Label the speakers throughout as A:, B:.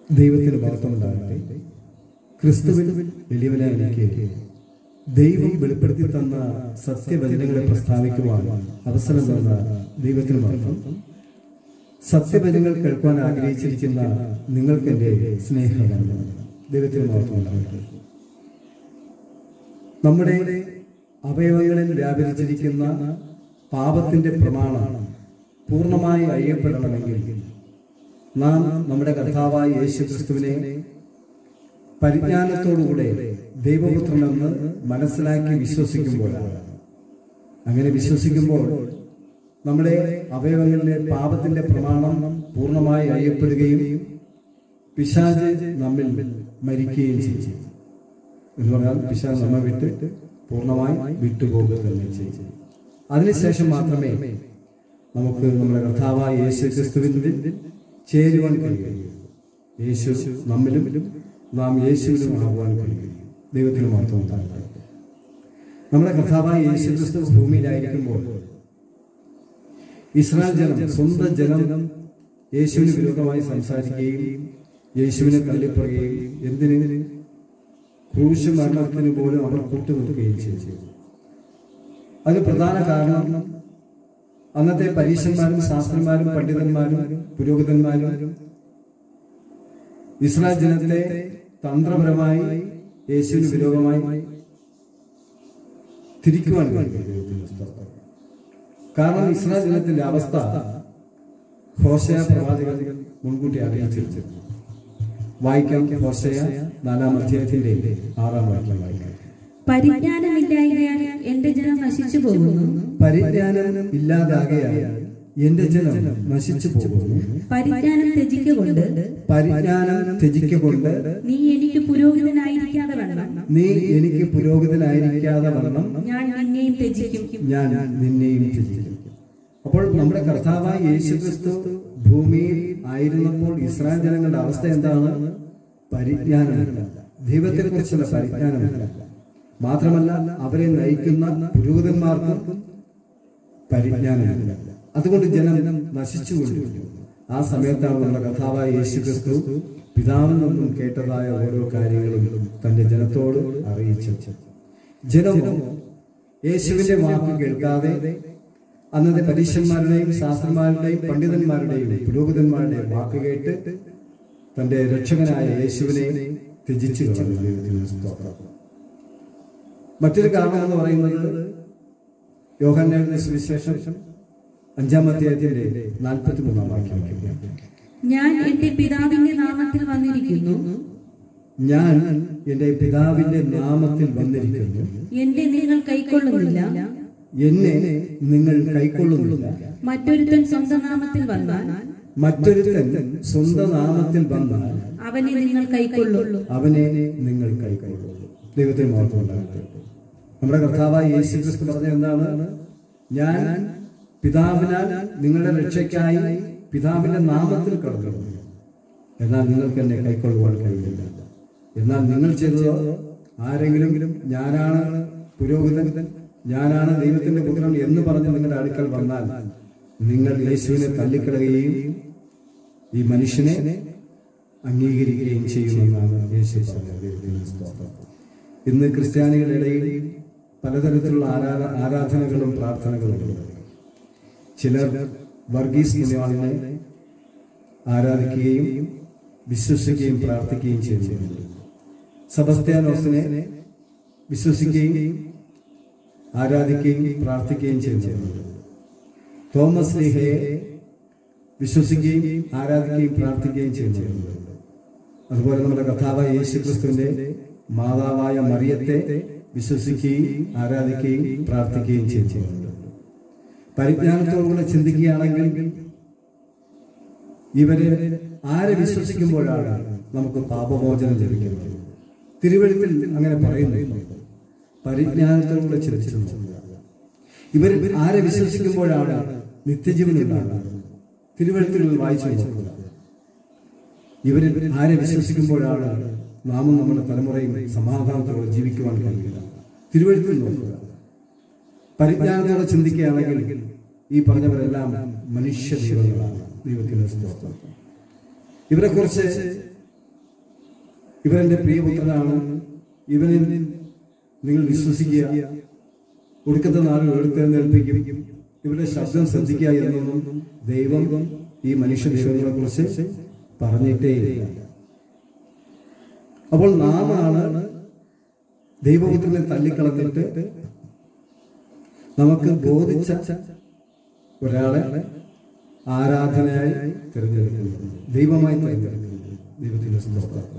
A: ദൈവത്തിന് മഹത്വമുണ്ടാകട്ടെ ക്രിസ്തുവിൽ വലിയവനായ എനിക്ക് ദൈവം വെളിപ്പെടുത്തി തന്ന സത്യവചനങ്ങളെ പ്രസ്താവിക്കുവാൻ അവസരം തന്ന ദൈവത്തിന് മഹത്വം സത്യവചനങ്ങൾ കേൾക്കുവാൻ ആഗ്രഹിച്ചിരിക്കുന്ന നിങ്ങൾക്ക് എന്റെ സ്നേഹമാണ് ദൈവത്തിന് മഹത്വമുണ്ടാകട്ടെ നമ്മുടെ അവയവങ്ങളിൽ വ്യാപരിച്ചിരിക്കുന്ന പാപത്തിന്റെ പ്രമാണം പൂർണ്ണമായി അഴിയപ്പെടണമെങ്കിൽ നാം നമ്മുടെ കർത്താവായ യേശു ക്രിസ്തുവിനെ പരിജ്ഞാനത്തോടുകൂടെ ദൈവപുത്രനെന്ന് മനസ്സിലാക്കി വിശ്വസിക്കുമ്പോഴാണ് അങ്ങനെ വിശ്വസിക്കുമ്പോൾ നമ്മുടെ അവയവങ്ങളിലെ പാപത്തിന്റെ പ്രമാണം പൂർണ്ണമായി അഴിയപ്പെടുകയും പിശാജ് നമ്മിൽ മരിക്കുകയും ചെയ്യും എന്ന് പറഞ്ഞാൽ പിശാജ് നമ്മെ വിട്ട് പൂർണ്ണമായി വിട്ടുപോകുക തന്നെ ചെയ്യും അതിനുശേഷം മാത്രമേ നമുക്ക് നമ്മുടെ കർത്താവായ യേശു ക്രിസ്തുവിന്റെ ചേരുവാൻ കഴിയുകയുള്ളൂ യേശു നമ്മിലും നാം യേശുവിലും ആകുവാൻ കഴിയും ദൈവത്തിന് മാത്രം ഉണ്ടാകട്ടെ നമ്മുടെ കർത്താവായ യേശു ക്രിസ്തു ഭൂമിയിലായിരിക്കുമ്പോൾ ഇസ്രായേൽ ജനം സ്വന്തം ജനം യേശുവിന് വിരോധമായി സംസാരിക്കുകയും യേശുവിനെ തള്ളിപ്പറയുകയും എന്തിന് ക്രൂശ് മരണത്തിന് പോലും അവർ കൂട്ടുനിൽക്കുകയും ചെയ്തു അതിന് പ്രധാന കാരണം അന്നത്തെ പരീക്ഷന്മാരും ശാസ്ത്രന്മാരും പണ്ഡിതന്മാരും പുരോഹിതന്മാരും ഇസ്രായേൽ ജനത്തെ തന്ത്രപരമായി യേശുവിന് വിരോധമായി തിരിക്കുവാൻ കഴിയും കാരണം ഇസ്രായേൽ ജനത്തിന്റെ അവസ്ഥ ഹോശയ പ്രവാചകൻ മുൻകൂട്ടി അറിയിച്ചിരുന്നു വായിക്കാം ഹോശയ നാലാം അധ്യായത്തിന്റെ ആറാം വാക്യം വായിക്കാം
B: പരിജ്ഞാനമില്ലായകയാൽ എന്റെ ജനം നശിച്ചു പോകുന്നു
A: പരിജ്ഞാനം ഇല്ലാതാകയാൽ എന്റെ ജനം നശിച്ചു പോകുന്നു
B: പരിജ്ഞാനം ത്യജിക്കൊണ്ട്
A: പരിജ്ഞാനം ത്യജിക്കൊണ്ട്
B: നീ എനിക്ക് പുരോഹിതനായിരിക്കാതെ വേണം
A: നീ എനിക്ക് പുരോഹിതനായിരിക്കാതെ വരണം
B: ഞാൻ നിന്നെയും ത്യജിക്കും
A: ഞാൻ നിന്നെയും ത്യജിക്കും അപ്പോൾ നമ്മുടെ കർത്താവായ യേശു ക്രിസ്തു ഭൂമിയിൽ ആയിരുന്നപ്പോൾ ഇസ്രായേൽ ജനങ്ങളുടെ അവസ്ഥ എന്താണ് പരിജ്ഞാനമില്ല ദൈവത്തെ കുറിച്ചുള്ള പരിജ്ഞാനമില്ല മാത്രമല്ല അവരെ നയിക്കുന്ന പുരോഹിതന്മാർക്കും പരിജ്ഞാനമില്ല അതുകൊണ്ട് ജനം നശിച്ചുകൊണ്ടിരിക്കുന്നു ആ സമയത്താണ് നമ്മുടെ കഥാവായ യേശു ക്രിസ്തു പിതാവിൽ നിന്നും കേട്ടതായ ഓരോ കാര്യങ്ങളും തന്റെ ജനത്തോട് അറിയിച്ചു ജനമോ യേശുവിന്റെ വാക്ക് കേൾക്കാതെ അന്നത്തെ പരീക്ഷന്മാരുടെയും ശാസ്ത്രന്മാരുടെയും പണ്ഡിതന്മാരുടെയും പുരോഹിതന്മാരുടെയും വാക്ക് കേട്ട് തന്റെ രക്ഷകനായ യേശുവിനെ ത്യജിച്ചു കളഞ്ഞു ദൈവത്തിന് സ്തോത്രം. മറ്റൊരു കാരണം എന്ന് പറയുന്നത് യോഹന്നാന്റെ സുവിശേഷം അഞ്ചാം അധ്യായത്തിന്റെ നാൽപ്പത്തി മൂന്നാം വാക്യം വായിക്കാം.
B: ഞാൻ എന്റെ പിതാവിന്റെ നാമത്തിൽ വന്നിരിക്കുന്നു
A: ഞാൻ എന്റെ പിതാവിന്റെ നാമത്തിൽ വന്നിരിക്കുന്നു
B: എന്റെ നിങ്ങൾ കൈക്കൊള്ളുന്നില്ല
A: എന്നെ നിങ്ങൾ കൈക്കൊള്ളുന്നില്ല
B: മറ്റൊരുത്തൻ സ്വന്തം നാമത്തിൽ വന്നാൽ
A: മറ്റൊരുത്തൻ സ്വന്തം നാമത്തിൽ വന്നാൽ
B: അവനെ നിങ്ങൾ കൈക്കൊള്ളുള്ളൂ
A: അവനെ നിങ്ങൾ കൈക്കൊള്ളുള്ളൂ ദൈവത്തെ മാത്രം ഉണ്ടാകട്ടെ നമ്മുടെ കർത്താവായ യേശു ക്രിസ്തു പറഞ്ഞ എന്താണ് ഞാൻ പിതാവിനാൽ നിങ്ങളുടെ രക്ഷയ്ക്കായി പിതാവിന്റെ നാമത്തിൽ കടന്നു വന്നു. എന്നാൽ നിങ്ങൾക്ക് എന്നെ കൈക്കൊള്ളുവാൻ കഴിയില്ല എന്നാൽ നിങ്ങൾ ചെയ്തതോ ആരെങ്കിലും ഞാനാണ് പുരോഹിതൻ ഞാനാണ് ദൈവത്തിന്റെ പുത്രൻ എന്ന് പറഞ്ഞ് നിങ്ങളുടെ അടുക്കൽ വന്നാൽ നിങ്ങൾ യേശുവിനെ തള്ളിക്കളയുകയും ഈ മനുഷ്യനെ അംഗീകരിക്കുകയും ചെയ്യുമെന്നാണ് യേശു പറഞ്ഞത് ദൈവത്തിന് സ്തോത്രം. ഇന്ന് ക്രിസ്ത്യാനികളുടെ ഇടയിൽ പലതരത്തിലുള്ള ആരാധ ആരാധനകളും പ്രാർത്ഥനകളും ഉണ്ട് ചിലർ വർഗീസ് പുണ്യവാളിനെ ആരാധിക്കുകയും വിശ്വസിക്കുകയും പ്രാർത്ഥിക്കുകയും ചെയ്യുന്നുണ്ട് സബസ്ത്യാനോസിനെ വിശ്വസിക്കുകയും ആരാധിക്കുകയും പ്രാർത്ഥിക്കുകയും ചെയ്യുന്നുണ്ട് തോമസ് ലീഹയെ വിശ്വസിക്കുകയും ആരാധിക്കുകയും പ്രാർത്ഥിക്കുകയും ചെയ്യുന്നുണ്ട് അതുപോലെ നമ്മുടെ കഥാവായ യേശു ക്രിസ്തുവിന്റെ മാതാവായ മറിയത്തെ വിശ്വസിക്കുകയും ആരാധിക്കുകയും പ്രാർത്ഥിക്കുകയും ചെയ്യുന്നുണ്ട് പരിജ്ഞാനത്തോടുകൂടെ ചിന്തിക്കുകയാണെങ്കിൽ ഇവരെ ആരെ വിശ്വസിക്കുമ്പോഴാണ് നമുക്ക് പാപമോചനം ലഭിക്കുന്നത് തിരുവഴുത്തിൽ അങ്ങനെ പറയുന്നുണ്ട് പരിജ്ഞാനത്തോടുകൂടെ ചിന്തിച്ചു ഇവർ ആരെ വിശ്വസിക്കുമ്പോഴാണ് നിത്യജീവൻ ഉണ്ടാകുന്നത് തിരുവഴുത്തുകളിൽ വായിച്ചു നോക്കുക ഇവരിൽ ആരെ വിശ്വസിക്കുമ്പോഴാണ് നാമും നമ്മുടെ തലമുറയും സമാധാനത്തോടെ ജീവിക്കുവാൻ കഴിയുക തിരുവഴുത്തിൽ നോക്കുക പരിജ്ഞാനത്തോടെ ചിന്തിക്കുകയാണെങ്കിൽ ഈ പറഞ്ഞവരെല്ലാം മനുഷ്യ ദൈവങ്ങളാണ് ദൈവത്തിന്റെ സ്തോത്രം ഇവരെ കുറിച്ച് ഇവരെന്റെ പ്രിയപുത്രനാണ് ഇവനിൽ നിങ്ങൾ വിശ്വസിക്കുക ഒടുക്കത്തെ നാളിൽ എഴുത്തേൽപ്പിക്കും ഇവരുടെ ശബ്ദം ശ്രദ്ധിക്കുക എന്നൊന്നും ദൈവം ഈ മനുഷ്യ ദൈവങ്ങളെ കുറിച്ച് പറഞ്ഞിട്ടേ ഇല്ല അപ്പോൾ നാമാണ് ദൈവപുത്രനെ തള്ളിക്കളഞ്ഞിട്ട് നമുക്ക് ബോധിച്ച ഒരാളെ ആരാധനയായി തിരഞ്ഞെടുക്കുന്നു ദൈവമായി തിരഞ്ഞെടുക്കുന്നു ദൈവത്തിന്റെ സ്തോത്രം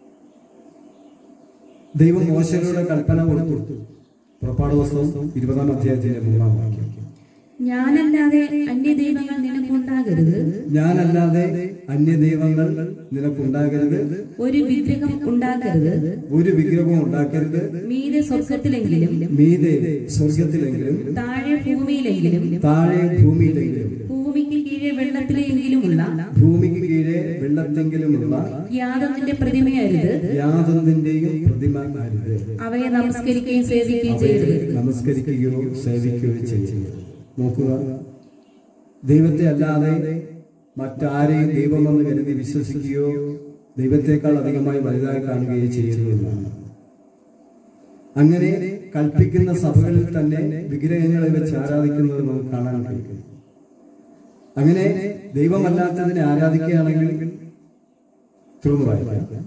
A: ദൈവം മോശങ്ങളുടെ കൽപ്പന കൊടുത്തു പുറപ്പാട് പുസ്തകം ഇരുപതാം അധ്യായത്തിന്റെ മൂന്നാം വാക്യം
B: ഞാനല്ലാതെ അന്യദൈവങ്ങൾ നിനക്കുണ്ടാകരുത്
A: ഞാനല്ലാതെ അന്യദൈവങ്ങൾ നിനക്കുണ്ടാകരുത്
B: ഒരു വിഗ്രഹം ഉണ്ടാകരുത്
A: ഒരു വിഗ്രഹവും ഉണ്ടാക്കരുത്
B: മീതെ സ്വർഗത്തിലെങ്കിലും
A: മീതെ സ്വർഗത്തിലെങ്കിലും
B: താഴെ ഭൂമിയിലെങ്കിലും
A: താഴെ ഭൂമിയിലെങ്കിലും
B: ഭൂമിക്ക് കീഴെ വെള്ളത്തിലെങ്കിലുമുള്ള
A: ഭൂമിക്ക് കീഴെ വെള്ളത്തെങ്കിലുമുള്ള
B: യാതൊന്നിന്റെ പ്രതിമയരുത്
A: യാതൊന്നിന്റെയും പ്രതിമ അരുത്
B: അവയെ നമസ്കരിക്കുകയും സേവിക്കുകയും ചെയ്യരുത്
A: നമസ്കരിക്കുകയോ സേവിക്കുകയോ ചെയ്യുക നോക്കുക ദൈവത്തെ അല്ലാതെ മറ്റാരെയും ദൈവമെന്ന് കരുതി വിശ്വസിക്കുകയോ ദൈവത്തെക്കാൾ അധികമായി വലുതായി കാണുകയോ ചെയ്യരുത് എന്നാണ് അങ്ങനെ കൽപ്പിക്കുന്ന സഭകളിൽ തന്നെ വിഗ്രഹങ്ങളെ വെച്ച് ആരാധിക്കുന്നത് നമുക്ക് കാണാൻ കഴിയും അങ്ങനെ ദൈവമല്ലാത്തതിനെ ആരാധിക്കുകയാണെങ്കിൽ തുറന്നു വായിക്കാം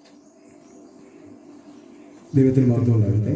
A: ദൈവത്തിന് മാത്രം ഉണ്ടാകട്ടെ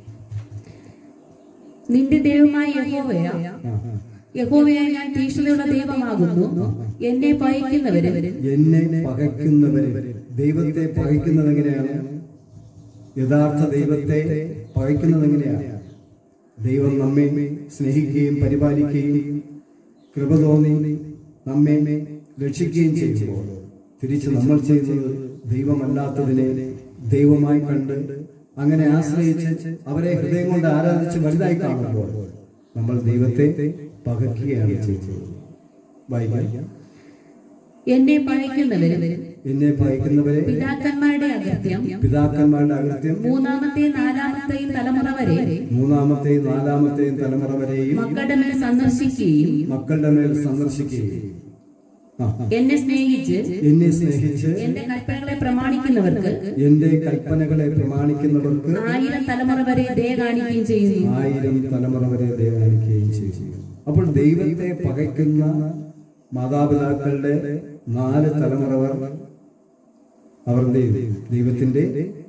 B: നിന്റെ ദൈവമായ യഹോവയ
A: ആ, ആ.
B: യഹോവയായി ഞാൻ തീക്ഷ്ണതയുള്ള ദൈവമാകുന്നു എന്നെ പയക്കുന്നവര്
A: എന്നെ പകയ്ക്കുന്നവരെ ദൈവത്തെ പകയ്ക്കുന്നത് എങ്ങനെയാണ് യഥാർത്ഥ ദൈവത്തെ പകയ്ക്കുന്നത് എങ്ങനെയാണ് ദൈവം നമ്മെ സ്നേഹിക്കുകയും പരിപാലിക്കുകയും കൃപ തോന്നി നമ്മെ രക്ഷിക്കുകയും ചെയ്യുമ്പോൾ തിരിച്ച് നമ്മൾ ചെയ്യുന്നത് ദൈവമല്ലാത്തതിനെ ദൈവമായി കണ്ട് അങ്ങനെ ആശ്രയിച്ച് അവരെ ഹൃദയം കൊണ്ട് ആരാധിച്ച് വലുതായി കാണുമ്പോൾ നമ്മൾ ദൈവത്തെ പകയ്ക്കുകയാണ് ചെയ്യുന്നത് വായിക്കാം
B: എന്നെ പയക്കുന്നവര്
A: എന്നെ പകയ്ക്കുന്നവരെ
B: പിതാക്കന്മാരുടെ അകൃത്യം
A: പിതാക്കന്മാരുടെ അകൃത്യം
B: മൂന്നാമത്തെയും നാലാമത്തെയും തലമുറ വരെ
A: മൂന്നാമത്തെയും നാലാമത്തെയും തലമുറ വരെയും
B: മക്കളുടെ മേൽ സന്ദർശിക്കുകയും
A: മക്കളുടെ മേൽ സന്ദർശിക്കുകയും ആ, ആ.
B: എന്നെ സ്നേഹിച്ച്
A: എന്നെ സ്നേഹിച്ച്
B: എന്റെ കൽപ്പനകളെ പ്രമാണിക്കുന്നവർക്ക്
A: എന്റെ കൽപ്പനകളെ പ്രമാണിക്കുന്നവർക്ക്
B: ആയിരം തലമുറ വരെ ദയ കാണിക്കുകയും ചെയ്യുന്നു
A: ആയിരം തലമുറ വരെ ദയവാനിക്കുകയും ചെയ്യും അപ്പോൾ ദൈവത്തെ പകയ്ക്കുന്ന മാതാപിതാക്കളുടെ നാല് തലമുറ അവർ എന്ത് ചെയ്തു? ദൈവത്തിന്റെ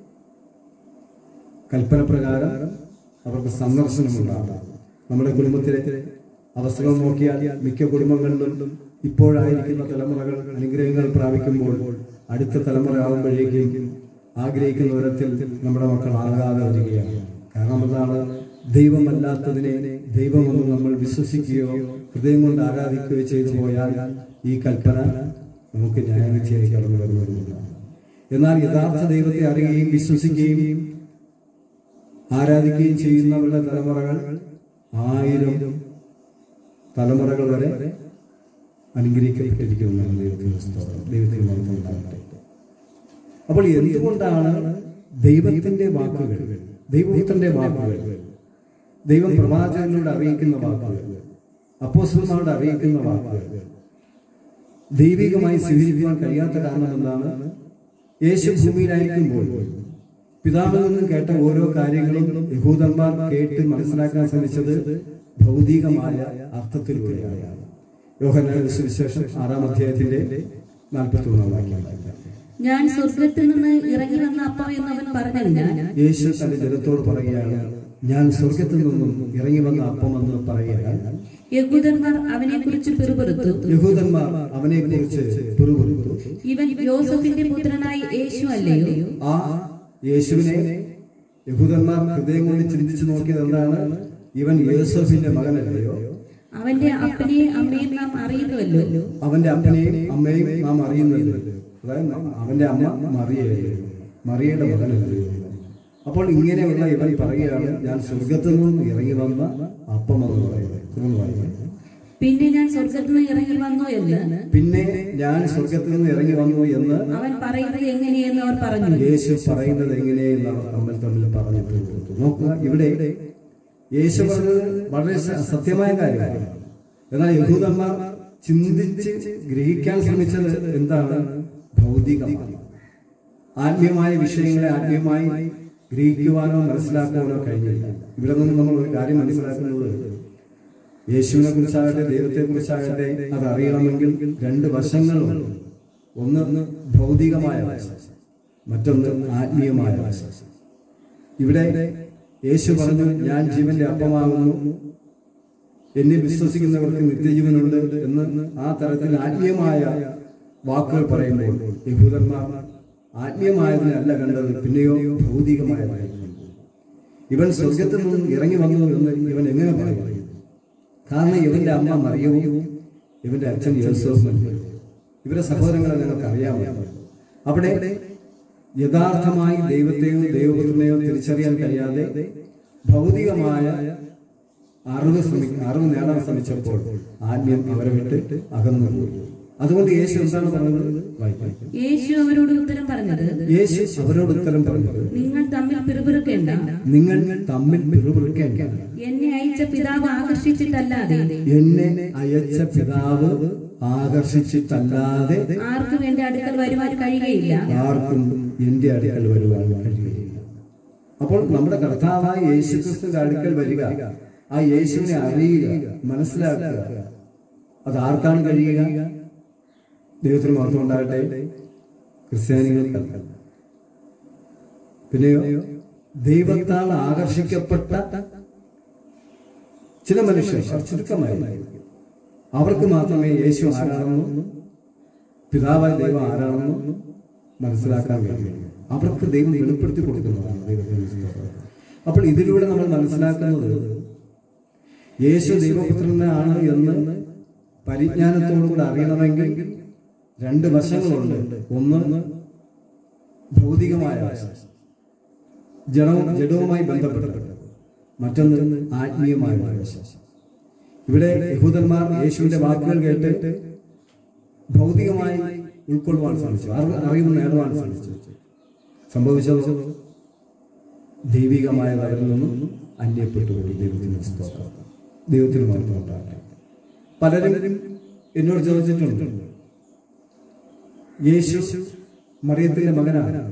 A: കൽപ്പന പ്രകാരം അവർക്ക് സന്ദർശനമുണ്ടാകും നമ്മുടെ കുടുംബത്തിലെ അവസ്ഥകൾ നോക്കിയാൽ മിക്ക കുടുംബങ്ങളിലും ഇപ്പോഴായിരിക്കുന്ന തലമുറകൾ അനുഗ്രഹങ്ങൾ പ്രാപിക്കുമ്പോൾ അടുത്ത തലമുറ ആകുമ്പോഴേക്കും ആഗ്രഹിക്കുന്ന വിധത്തിൽ നമ്മുടെ മക്കൾ ആകാതെ വരികയാണ് കാരണം എന്താണ് ദൈവമല്ലാത്തതിനെ ദൈവമെന്ന് നമ്മൾ വിശ്വസിക്കുകയോ ഹൃദയം കൊണ്ട് ആരാധിക്കുകയോ ചെയ്തു പോയാൽ ഈ കൽപ്പന നമുക്ക് ന്യായവിധിയായി കടന്നു വരുന്നതുമില്ല എന്നാൽ യഥാർത്ഥ ദൈവത്തെ അറിയുകയും വിശ്വസിക്കുകയും ആരാധിക്കുകയും ചെയ്യുന്നവരുടെ തലമുറകൾ ആയിരം തലമുറകൾ വരെ അനുഗ്രഹിക്കപ്പെട്ടിരിക്കുന്നതാണ് ദൈവത്തിന് സ്തോത്രം. ദൈവത്തിന് മഹത്വം ഉണ്ടാകട്ടെ അപ്പോൾ എന്തുകൊണ്ടാണ് ദൈവത്തിന്റെ വാക്കുകൾ ദൈവപുത്രന്റെ വാക്കുകൾ ദൈവം പ്രവാചകനിലൂടെ അറിയിക്കുന്ന വാക്കുകൾ അപ്പോസ്റ്റലന്മാരോട് അറിയിക്കുന്ന വാക്കുകൾ ദൈവികമായി സ്വീകരിക്കുവാൻ കഴിയാത്ത കാരണം എന്താണ് യേശു ഭൂമിയിലായിരിക്കുമ്പോൾ പിതാവിൽ നിന്നും കേട്ട ഓരോ കാര്യങ്ങളും യഹൂദന്മാർ കേട്ട് മനസ്സിലാക്കാൻ ശ്രമിച്ചത് ഭൗതികമായ അർത്ഥത്തിലൂടെയാണ് യോഹന്നാന്റെ സുവിശേഷം ആറാം അധ്യായത്തിന്റെ നാൽപ്പത്തി മൂന്നാം വാക്യം
B: ഞാൻ സ്വർഗത്തിൽ നിന്ന് ഇറങ്ങി വന്ന അപ്പം എന്നവൻ പറഞ്ഞതിനാൽ
A: യേശു തന്റെ ജനത്തോട് പറയുകയാണ് ഞാൻ സ്വർഗത്തിൽ നിന്നും ഇറങ്ങി വന്ന അപ്പമെന്ന് പറയുകയാണ്
B: യഹൂദന്മാർ അവനെ കുറിച്ച് പിറുപിറുത്തു
A: യഹൂദന്മാർ അവനെ കുറിച്ച് പിറുപിറുത്തു
B: ഇവൻ യോസഫിന്റെ പുത്രനായ യേശു അല്ലയോ
A: ആ യേശുവിനെ യഹൂദന്മാർ ഹൃദയം കൊണ്ട് ചിന്തിച്ചു നോക്കിയത് എന്താണ് ഇവൻ യേസഫിന്റെ മകനല്ലയോ
B: അവന്റെ അപ്പനെയും അമ്മയും നാം അറിയുന്നുവല്ലോ
A: അവന്റെ അപ്പനെയും അമ്മയും നാം അറിയുന്നത് അതായത് അവന്റെ അമ്മ മറിയല്ലേ മറിയയുടെ മകനല്ലേ അപ്പോൾ ഇങ്ങനെയുള്ള ഇവൻ പറയുകയാണ് ഞാൻ സ്വർഗത്തിൽ നിന്ന് ഇറങ്ങി വന്ന അപ്പം എന്ന് പറയുന്നത് തുടർന്ന് വായിക്കാം.
B: പിന്നെ ഞാൻ സ്വർഗത്തിൽ നിന്ന് ഇറങ്ങി വന്നു എന്ന്
A: പിന്നെ ഞാൻ സ്വർഗത്തിൽ നിന്ന് ഇറങ്ങി വന്നു എന്ന്
B: അവൻ പറയുന്നത് എങ്ങനെയെന്ന് അവർ പറഞ്ഞു
A: യേശു പറയുന്നത് എങ്ങനെയെന്ന് അവർ തമ്മിൽ തമ്മിൽ പറഞ്ഞിട്ടുണ്ട് നോക്കുക ഇവിടെ യേശു പറഞ്ഞത് വളരെ സ- സത്യമായ കാര്യമാണ് എന്നാൽ യഹൂദന്മാർ ചിന്തിച്ച് ഗ്രഹിക്കാൻ ശ്രമിച്ചത് എന്താണ് ഭൗതികമാണ് ആത്മീയമായ വിഷയങ്ങളെ ആത്മീയമായി ഗ്രഹിക്കുവാനോ മനസ്സിലാക്കുവാനോ കഴിഞ്ഞില്ല ഇവിടെ നിന്ന് നമ്മൾ ഒരു കാര്യം മനസ്സിലാക്കുന്നത് യേശുവിനെ കുറിച്ചാകട്ടെ ദൈവത്തെ കുറിച്ചാകട്ടെ അത് അറിയണമെങ്കിൽ രണ്ട് വശങ്ങളുണ്ട് ഒന്ന് ഭൗതികമായ വശം മറ്റൊന്ന് ആത്മീയമായ വശം ഇവിടെ യേശു പറഞ്ഞു ഞാൻ ജീവന്റെ അപ്പമാകുന്നു എന്നിൽ വിശ്വസിക്കുന്നവർക്ക് നിത്യജീവനുണ്ട് എന്ന് ആ തരത്തിൽ ആത്മീയമായ വാക്കുകൾ പറയുമ്പോൾ യഹൂദന്മാർ ആത്മീയമായതിനല്ല കണ്ടത് പിന്നെയോ ഭൗതികമായതായിരുന്നു ഇവൻ സ്വർഗത്തിൽ നിന്നും ഇറങ്ങി വന്നു എന്ന് ഇവൻ എങ്ങനെ പറയും കാരണം ഇവന്റെ അമ്മ മറിയവും ഇവന്റെ അച്ഛൻ യേശോസും ഇവരെ സഹോദരങ്ങളെ നിങ്ങൾക്ക് അറിയാമോ അവിടെ യഥാർത്ഥമായി ദൈവത്തെയോ ദൈവപുത്രനെയോ തിരിച്ചറിയാൻ കഴിയാതെ ഭൗതികമായ അറിവ് ശ്രമിക്ക അറിവ് നേടാൻ ശ്രമിച്ചപ്പോൾ ആത്മീയം അവരെ വിട്ട് അകന്നു പോയി അതുകൊണ്ട് യേശു എന്താണ് പറഞ്ഞത് വായിക്കാം
B: യേശു അവരോട് ഉത്തരം പറഞ്ഞത്
A: യേശു അവരോട് ഉത്തരം പറഞ്ഞത്
B: നിങ്ങൾ തമ്മിൽ പിറുപിറുക്കേണ്ട
A: നിങ്ങൾ തമ്മിൽ പിറുപിറുക്കേണ്ട
B: എന്നെ അയച്ച പിതാവ് ആകർഷിച്ചിട്ടല്ലാതെ
A: എന്നെ അയച്ച പിതാവ് ആകർഷിച്ചിട്ടല്ലാതെ
B: ആർക്കും എന്റെ അടുക്കൽ വരുവാൻ കഴിയുകയില്ല
A: ആർക്കും എന്റെ അടുക്കൽ വരുവാൻ കഴിയുകയില്ല അപ്പോൾ നമ്മുടെ കർത്താവായ യേശു ക്രിസ്തുവിന്റെ അടുക്കൽ വരിക ആ യേശുവിനെ അറിയുക മനസ്സിലാക്കുക അത് ആർക്കാണ് കഴിയുക ദൈവത്തിന് മാത്രം ഉണ്ടാകട്ടെ ക്രിസ്ത്യാനികൾക്കല്ല പിന്നെയോ ദൈവത്താൽ ആകർഷിക്കപ്പെട്ട ചില മനുഷ്യർ അവർ ചുരുക്കമായി അവർക്ക് മാത്രമേ യേശു ആരാണെന്നും പിതാവായ ദൈവം ആരാണെന്നും മനസ്സിലാക്കാൻ കഴിയും അവർക്ക് ദൈവം വെളിപ്പെടുത്തി കൊടുക്കുന്നതാണ് ദൈവത്തിന്റെ സ്തോത്രം. അപ്പോൾ ഇതിലൂടെ നമ്മൾ മനസ്സിലാക്കുന്നത് യേശു ദൈവപുത്രനാണ് എന്ന് പരിജ്ഞാനത്തോടുകൂടി അറിയണമെങ്കിൽ രണ്ട് വശങ്ങളുണ്ട് ഒന്ന് ഭൗതികമായ വശം ജഡവും ജഡവുമായി ബന്ധപ്പെട്ടത് മറ്റൊന്ന് ആത്മീയമായ വശം ഇവിടെ യഹൂദന്മാർ യേശുവിന്റെ വാക്കുകൾ കേട്ട് ഭൗതികമായി ഉൾക്കൊള്ളുവാൻ ശ്രമിച്ചു അറിവ് അറിവ് നേടുവാൻ ശ്രമിച്ചു സംഭവിച്ചത് ദൈവികമായത് അവരിൽ നിന്നും അന്യപ്പെട്ടു പോയി ദൈവത്തിന് സ്തോത്രം ദൈവത്തിന് മാത്രം ഉണ്ടാകട്ടെ പലരും എന്നോട് ചോദിച്ചിട്ടുണ്ട് യേശു മറിയത്തിന്റെ മകനാണ്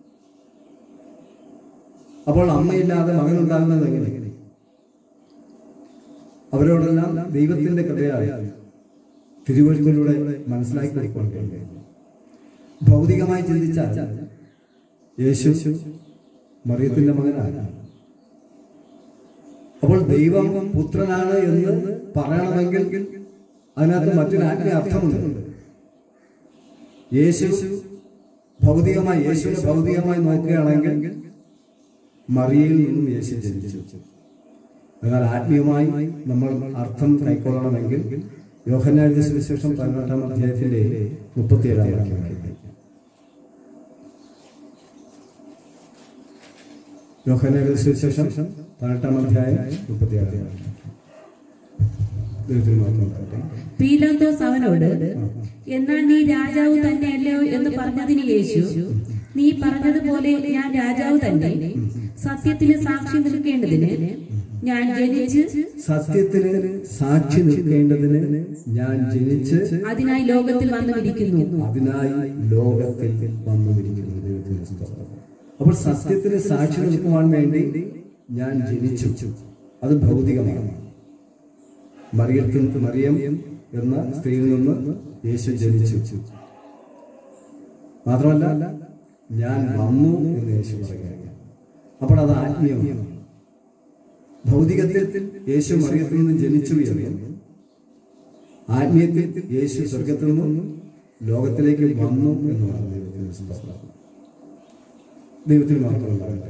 A: അപ്പോൾ അമ്മയില്ലാതെ മകൻ ഉണ്ടാകുന്നത് എങ്ങനെ അവരോടെല്ലാം ദൈവത്തിന്റെ കൃപയായി തിരുവഴുത്തിലൂടെ മനസ്സിലാക്കി കൊടുക്കൊണ്ട് ഭൗതികമായി ചിന്തിച്ചാൽ യേശു മറിയത്തിന്റെ മകനാണ് അപ്പോൾ ദൈവം പുത്രനാണ് എന്ന് പറയണമെങ്കിൽ അതിനകത്ത് മറ്റൊരു ആത്മീയ അർത്ഥമുണ്ട് യേശു ഭൗതികമായി യേശുവിനെ ഭൗതികമായി നോക്കുകയാണെങ്കിൽ മറിയയിൽ നിന്നും യേശു ജനിച്ചു എന്നാൽ ആത്മീയമായി നമ്മൾ അർത്ഥം കൈക്കൊള്ളണമെങ്കിൽ യോഹന്നാഴ്ച സുവിശേഷം പതിനെട്ടാം അധ്യായത്തിന്റെ മുപ്പത്തിയേഴാം വാക്യം വായിക്കാം. യോഹന്നാഴ്ച സുവിശേഷം പതിനെട്ടാം അധ്യായം മുപ്പത്തിയേഴാം വാക്യം ദൈവത്തിന് മാത്രം ഉണ്ടാകട്ടെ.
B: പീലാത്തോസ് അവനോട് എന്നാൽ നീ രാജാവ് തന്നെയല്ലയോ എന്ന് പറഞ്ഞതിന് യേശു നീ പറഞ്ഞതുപോലെ ഞാൻ രാജാവ് തന്നെ സത്യത്തിന് സാക്ഷി നിൽക്കേണ്ടതിന് ഞാൻ ജനിച്ച്
A: സത്യത്തിന് സാക്ഷി നിൽക്കേണ്ടതിന് ഞാൻ ജനിച്ച്
B: അതിനായി ലോകത്തിൽ വന്നുമിരിക്കുന്നു
A: അതിനായി ലോകത്തിൽ വന്നുമിരിക്കുന്നു ദൈവത്തിന്റെ സ്തോത്രം അപ്പോൾ സത്യത്തിന് സാക്ഷി നിൽക്കുവാൻ വേണ്ടി ഞാൻ ജനിച്ചു അത് ഭൗതികമാണ് മറിയത്തിൽ മറിയം എന്ന സ്ത്രീയിൽ നിന്ന് യേശു ജനിച്ചു മാത്രമല്ല ഞാൻ വന്നു എന്ന് യേശു പറയുകയാണ് അപ്പോൾ അത് ആത്മീയമാണ് ഭൗതികത്തിൽ യേശു മറിയത്തിൽ നിന്ന് ജനിച്ചു എന്ന് ആത്മീയത്തിൽ യേശു സ്വർഗത്തിൽ നിന്നും ലോകത്തിലേക്ക് വന്നു എന്നാണ് ദൈവത്തിന്റെ സ്തോത്രം. ദൈവത്തിന് മാത്രം ഉണ്ടാകട്ടെ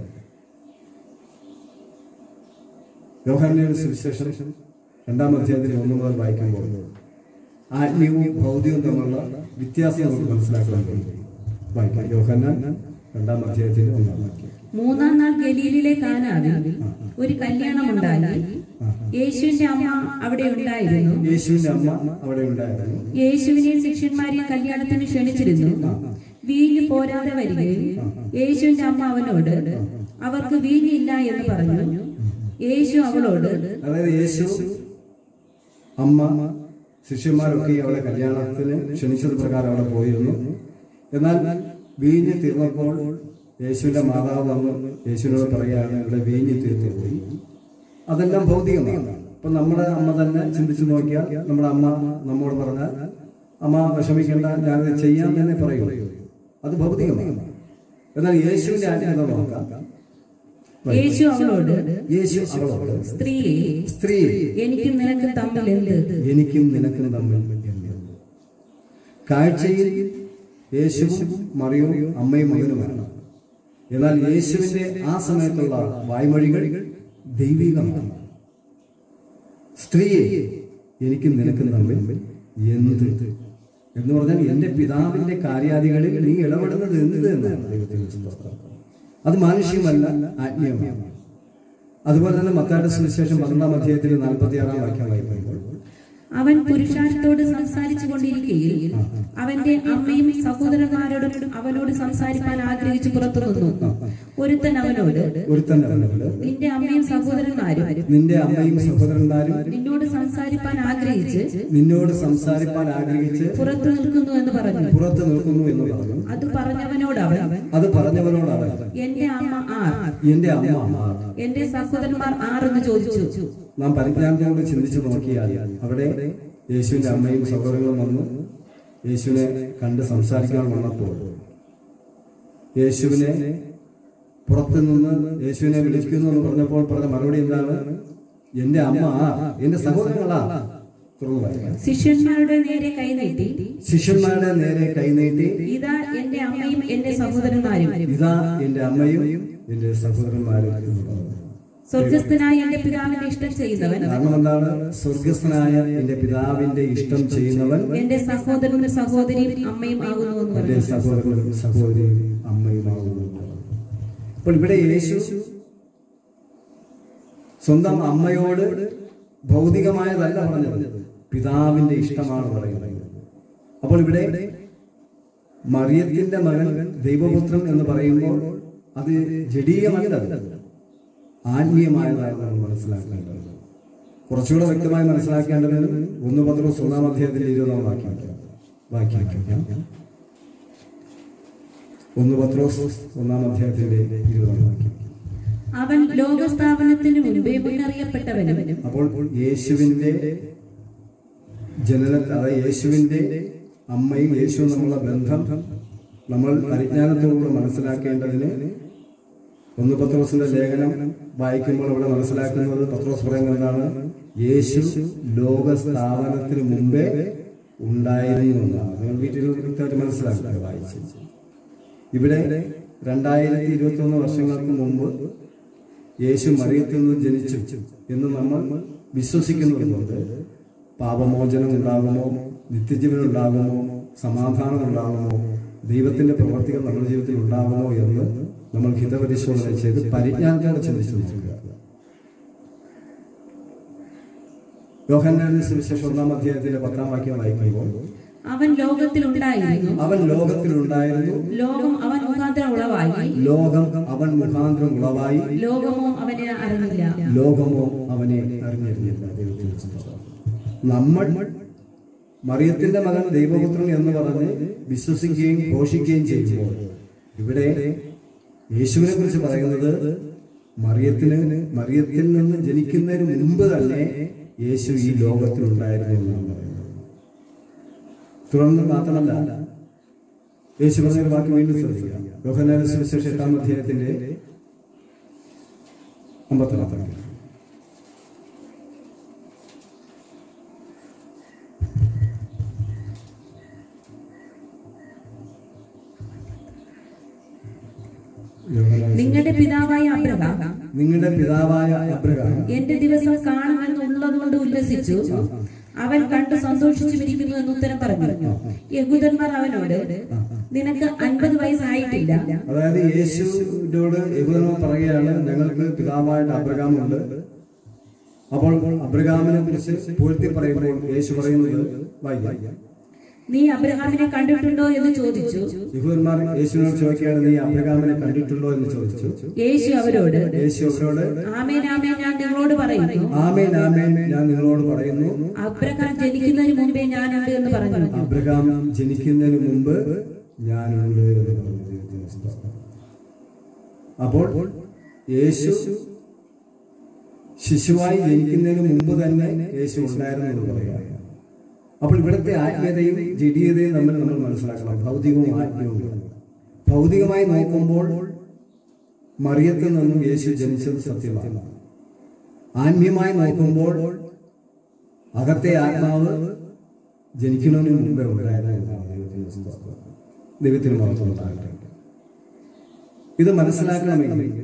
A: യോഹാന്റെ സുവിശേഷം രണ്ടാം അധ്യായത്തിൽ ഒന്ന് മുതൽ വായിക്കുമ്പോൾ ആത്മീയവും ഭൗതികവും തമ്മിലുള്ള വ്യത്യാസം നമുക്ക് മനസ്സിലാക്കാൻ കഴിയും വായിക്കാം യോഹന്നാൻ രണ്ടാം അധ്യായത്തിൽ ഒന്നാം വാക്യം
B: മൂന്നാം നാൾ ഗലീലിലെ കാനാവിൽ ഒരു കല്യാണം ഉണ്ടായി യേശുവിന്റെ അമ്മ അവിടെ ഉണ്ടായിരുന്നു
A: യേശുവിന്റെ അമ്മ അവിടെ ഉണ്ടായിരുന്നു
B: യേശുവിനെ ശിഷ്യന്മാരെ കല്യാണത്തിന് ക്ഷണിച്ചിരുന്നു വീഞ്ഞ് പോരാതെ വരികയും യേശുവിന്റെ അമ്മ അവനോട് അവർക്ക് വീഞ്ഞില്ല എന്ന് പറഞ്ഞു യേശു അവളോട്
A: അതായത് യേശു അമ്മ ശിഷ്യന്മാരൊക്കെ അവളെ കല്യാണത്തിന് ക്ഷണിച്ചത് പ്രകാരം അവിടെ പോയിരുന്നു എന്നാൽ വീഞ്ഞ് തീർന്നപ്പോൾ യേശുവിന്റെ മാതാവ് വന്ന് യേശുവിനോട് പറയുകയാണ് ഇവിടെ വീഞ്ഞ് തീർന്നു പോയി അതെല്ലാം ഭൗതികമാണ് അപ്പൊ നമ്മുടെ അമ്മ തന്നെ ചിന്തിച്ചു നോക്കിയാൽ നമ്മുടെ അമ്മ നമ്മോട് പറഞ്ഞാൽ അമ്മ വിഷമിക്കേണ്ട ഞാനത് ചെയ്യാൻ തന്നെ പറയൂ അത് ഭൗതികമാണ് എന്നാൽ യേശുവിന്റെ ആജ്ഞത നോക്കാം
B: യേശു അവളോട്
A: യേശു അവളോട്
B: സ്ത്രീയെ
A: സ്ത്രീ
B: എനിക്കും നിനക്കും തമ്മിൽ എന്ത്
A: എനിക്കും നിനക്കും തമ്മിൽ എന്ന് കാഴ്ചയിൽ യേശുവും മറിയവും അമ്മയും മകനുമാണ് എന്നാൽ യേശുവിന്റെ ആ സമയത്തുള്ള വായ്മൊഴികൾ ദൈവികമാണ് സ്ത്രീയെ എനിക്കും നിനക്കും തമ്മിൽ എന്ത് എന്ന് പറഞ്ഞാൽ എന്റെ പിതാവിന്റെ കാര്യാദികളിൽ നീ ഇടപെടുന്നത് എന്ത് എന്നാണ് ദൈവത്തിന്റെ സ്തോത്രം. അത് മാനുഷികമല്ല ആത്മീയമാണ് അതുപോലെ തന്നെ മത്തായുടെ സുവിശേഷം പന്ത്രണ്ടാം അധ്യായത്തിൽ നാൽപ്പത്തി ആറാം വാക്യം വായിക്കുമ്പോൾ
B: അവൻ പുരുഷാരത്തോട് സംസാരിച്ചു കൊണ്ടിരിക്കുകയിൽ അവന്റെ അമ്മയും സഹോദരന്മാരോടും അവനോട് സംസാരിക്കാൻ ആഗ്രഹിച്ചു പുറത്തു നിന്നു ഒരുത്തൻ അവനോട്
A: ഒരുത്തൻ അവനോട്
B: നിന്റെ അമ്മയും സഹോദരന്മാരും
A: നിന്റെ അമ്മയും സഹോദരന്മാരും
B: നിന്നോട് സംസാരിപ്പാൻ ആഗ്രഹിച്ച്
A: നിന്നോട് സംസാരിപ്പാൻ ആഗ്രഹിച്ച്
B: പുറത്തു നിൽക്കുന്നു എന്ന് പറഞ്ഞു
A: പുറത്ത് നിൽക്കുന്നു എന്ന് പറഞ്ഞു
B: അത് പറഞ്ഞവനോട് അവൻ
A: അത് പറഞ്ഞവനോട് അവൻ
B: എന്റെ അമ്മ ആർ
A: എന്റെ അമ്മ
B: എന്റെ സഹോദരന്മാർ ആർ എന്ന് ചോദിച്ചു
A: നാം പരിജ്ഞാനത്തോട് ചിന്തിച്ചു നോക്കിയാൽ അവിടെ യേശുവിന്റെ അമ്മയും സഹോദരങ്ങളും വന്നു യേശുവിനെ കണ്ട് സംസാരിക്കാൻ വന്നപ്പോൾ യേശുവിനെ പുറത്തു നിന്ന് യേശുവിനെ വിളിക്കുന്നു എന്ന് പറഞ്ഞപ്പോൾ പറഞ്ഞ മറുപടി എന്താണ് എന്റെ അമ്മ ആ എന്റെ സഹോദരങ്ങളാ തുറന്നു പറയാം
B: ശിഷ്യന്മാരുടെ നേരെ കൈനീട്ടി
A: ശിഷ്യന്മാരുടെ നേരെ കൈനീട്ടി
B: ഇതാ എന്റെ അമ്മയും എന്റെ സഹോദരന്മാരും
A: ഇതാ എന്റെ അമ്മയും എന്റെ സഹോദരന്മാരും എന്ന് പറഞ്ഞു.
B: സ്വർഗസ്ഥനായ എന്റെ പിതാവിന്റെ ഇഷ്ടം ചെയ്യുന്നവൻ
A: കാരണം എന്താണ് സ്വർഗസ്ഥനായ എന്റെ പിതാവിന്റെ ഇഷ്ടം ചെയ്യുന്നവൻ
B: എന്റെ സഹോദരനും സഹോദരിയും അമ്മയും ആകുന്നു എന്ന്
A: എന്റെ
B: പറഞ്ഞു
A: സഹോദരനും സഹോദരിയും അമ്മയുമാകുന്നു അപ്പോൾ ഇവിടെ യേശു സ്വന്തം അമ്മയോട് ഭൗതികമായതല്ല പറഞ്ഞത് പിതാവിന്റെ ഇഷ്ടമാണ് പറയുന്നത് അപ്പോൾ ഇവിടെ മറിയത്തിന്റെ മകൻ ദൈവപുത്രൻ എന്ന് പറയുമ്പോൾ അത് ജഡീയമല്ല ആത്മീയമായതാണ് നമ്മൾ മനസ്സിലാക്കേണ്ടത് കുറച്ചുകൂടെ വ്യക്തമായി മനസ്സിലാക്കേണ്ടത് ഒന്ന് പത്രോസ് ഒന്നാം അധ്യായത്തിൽ ഇരുപതാം വാക്യം വാക്യം ഒന്ന് പത്രോസ് ഒന്നാം അധ്യായത്തിന്റെ ഇരുപതാം വാക്യം
B: അവൻ ലോകസ്ഥാപനത്തിന് മുൻപേ മുന്നറിയപ്പെട്ടവനും
A: അപ്പോൾ യേശുവിന്റെ ജനന അതായത് യേശുവിന്റെ അമ്മയും യേശുവും തമ്മിലുള്ള ബന്ധം നമ്മൾ പരിജ്ഞാനത്തോടുകൂടി മനസ്സിലാക്കേണ്ടതിന് ഒന്ന് പത്രോസിന്റെ ലേഖനം വായിക്കുമ്പോൾ ഇവിടെ മനസ്സിലാക്കുന്നത് പത്രോസ് പറയുന്നത് എന്താണ് യേശു ലോക സ്ഥാപനത്തിന് മുമ്പേ ഉണ്ടായിരുന്നു എന്നാണ് നിങ്ങൾ വീട്ടിൽ വ്യക്തമായിട്ട് മനസ്സിലാക്കുക വായിച്ച് ഇവിടെ രണ്ടായിരത്തി ഇരുപത്തി ഒന്ന് വർഷങ്ങൾക്ക് മുമ്പ് യേശു മറിയത്തിൽ നിന്ന് ജനിച്ചു എന്ന് നമ്മൾ വിശ്വസിക്കുന്നതുകൊണ്ട് പാപമോചനം ഉണ്ടാകുമോ നിത്യജീവൻ ഉണ്ടാകുമോ സമാധാനം ഉണ്ടാകുമോ ദൈവത്തിന്റെ പ്രവർത്തികൾ നമ്മുടെ ജീവിതത്തിൽ ഉണ്ടാകുമോ എന്ന് നമ്മൾ ഹിതപരിശോധന ചെയ്ത് പരിജ്ഞാനത്തോടെ ചിന്തിച്ചു നോക്കുക യോഹന്നാന്റെ സുവിശേഷം ഒന്നാം അധ്യായത്തിലെ പത്താം വാക്യം വായിക്കുമ്പോൾ
B: അവൻ ലോകത്തിൽ ഉണ്ടായിരുന്നു
A: അവൻ ലോകത്തിലുണ്ടായിരുന്നു
B: ലോകം അവൻ മുഖാന്തരം ഉളവായി
A: ലോകം അവൻ മുഖാന്തരം ഉളവായി
B: ലോകമോ അവനെ അറിഞ്ഞില്ല
A: ലോകമോ അവനെ അറിഞ്ഞിരുന്നില്ല ദൈവത്തിന്റെ സ്തോത്രം. നമ്മൾ മറിയത്തിന്റെ മകൻ ദൈവപുത്രൻ എന്ന് പറഞ്ഞ് വിശ്വസിക്കുകയും ഘോഷിക്കുകയും ചെയ്യുമ്പോൾ ഇവിടെ യേശുവിനെ കുറിച്ച് പറയുന്നത് മറിയത്തിന് മറിയത്തിൽ നിന്ന് ജനിക്കുന്നതിന് മുമ്പ് തന്നെ യേശു ഈ ലോകത്തിൽ ഉണ്ടായിരുന്നു എന്നാണ് പറയുന്നത് തുടർന്ന് മാത്രമല്ല യേശു പറഞ്ഞൊരു വാക്ക് വീണ്ടും ശ്രദ്ധിക്കുക യോഹന്നാന്റെ സുവിശേഷം എട്ടാം അധ്യായത്തിന്റെ അമ്പത്തൊന്നാമത്തെ വാക്യം. യോഹന്നാന്റെ
B: നിങ്ങളുടെ പിതാവായ അബ്രഹാം
A: നിങ്ങളുടെ പിതാവായ അബ്രഹാം
B: എന്റെ ദിവസം കാണുമെന്നുള്ളതുകൊണ്ട് ഉല്ലസിച്ചു അവൻ കണ്ടു സന്തോഷിച്ചുമിരിക്കുന്നു എന്ന് ഉത്തരം പറഞ്ഞു യഹൂദന്മാർ അവനോട് നിനക്ക് അൻപത് വയസ്സായിട്ടില്ല
A: അതായത് യേശുവിനോട് യഹൂദന്മാർ പറയുകയാണ് ഞങ്ങൾക്ക് പിതാവായിട്ട് അബ്രഹാം ഉണ്ട് അപ്പോൾ അബ്രഹാമിനെ കുറിച്ച് പൂഴ്ത്തി പറയുമ്പോൾ യേശു പറയുന്നത് വായിക്കാം
B: നീ അബ്രഹാമിനെ കണ്ടിട്ടുണ്ടോ എന്ന് ചോദിച്ചു
A: യഹൂദന്മാർ യേശുവിനോട് ചോദിക്കുകയാണ് നീ അബ്രഹാമിനെ കണ്ടിട്ടുണ്ടോ എന്ന് ചോദിച്ചു
B: യേശു അവരോട്
A: യേശു അവരോട്
B: ആമേൻ ആമേൻ ഞാൻ നിങ്ങളോട് പറയുന്നു
A: ആമേൻ ആമേൻ ഞാൻ നിങ്ങളോട് പറയുന്നു
B: അബ്രഹാം ജനിക്കുന്നതിന് മുമ്പേ ഞാനുണ്ട് എന്ന് പറഞ്ഞു
A: അബ്രഹാം ജനിക്കുന്നതിന് മുമ്പ് ഞാനുണ്ട് എന്ന് പറഞ്ഞു ദൈവത്തിന് സ്തോത്രം അപ്പോൾ യേശു ശിശുവായി ജനിക്കുന്നതിന് മുമ്പ് തന്നെ യേശു ഉണ്ടായിരുന്നു എന്ന് പറയാം അപ്പോൾ ഇവിടുത്തെ ആത്മീയതയും ജഡീയതയും തമ്മിൽ നമ്മൾ മനസ്സിലാക്കണം ഭൗതികവും ആത്മീയവും ഭൗതികമായി നോക്കുമ്പോൾ മറിയത്തിൽ നിന്നും യേശു ജനിച്ചത് സത്യമാണ് ആത്മീയമായി നോക്കുമ്പോൾ അകത്തെ ആത്മാവ് ജനിക്കുന്നതിന് മുമ്പേ ഉണ്ടായിരുന്നു എന്നാണ് ദൈവത്തിന്റെ സ്തോത്രം. ദൈവത്തിന് മഹത്വം ഉണ്ടാകട്ടെ ഇത് മനസ്സിലാക്കണമെങ്കിൽ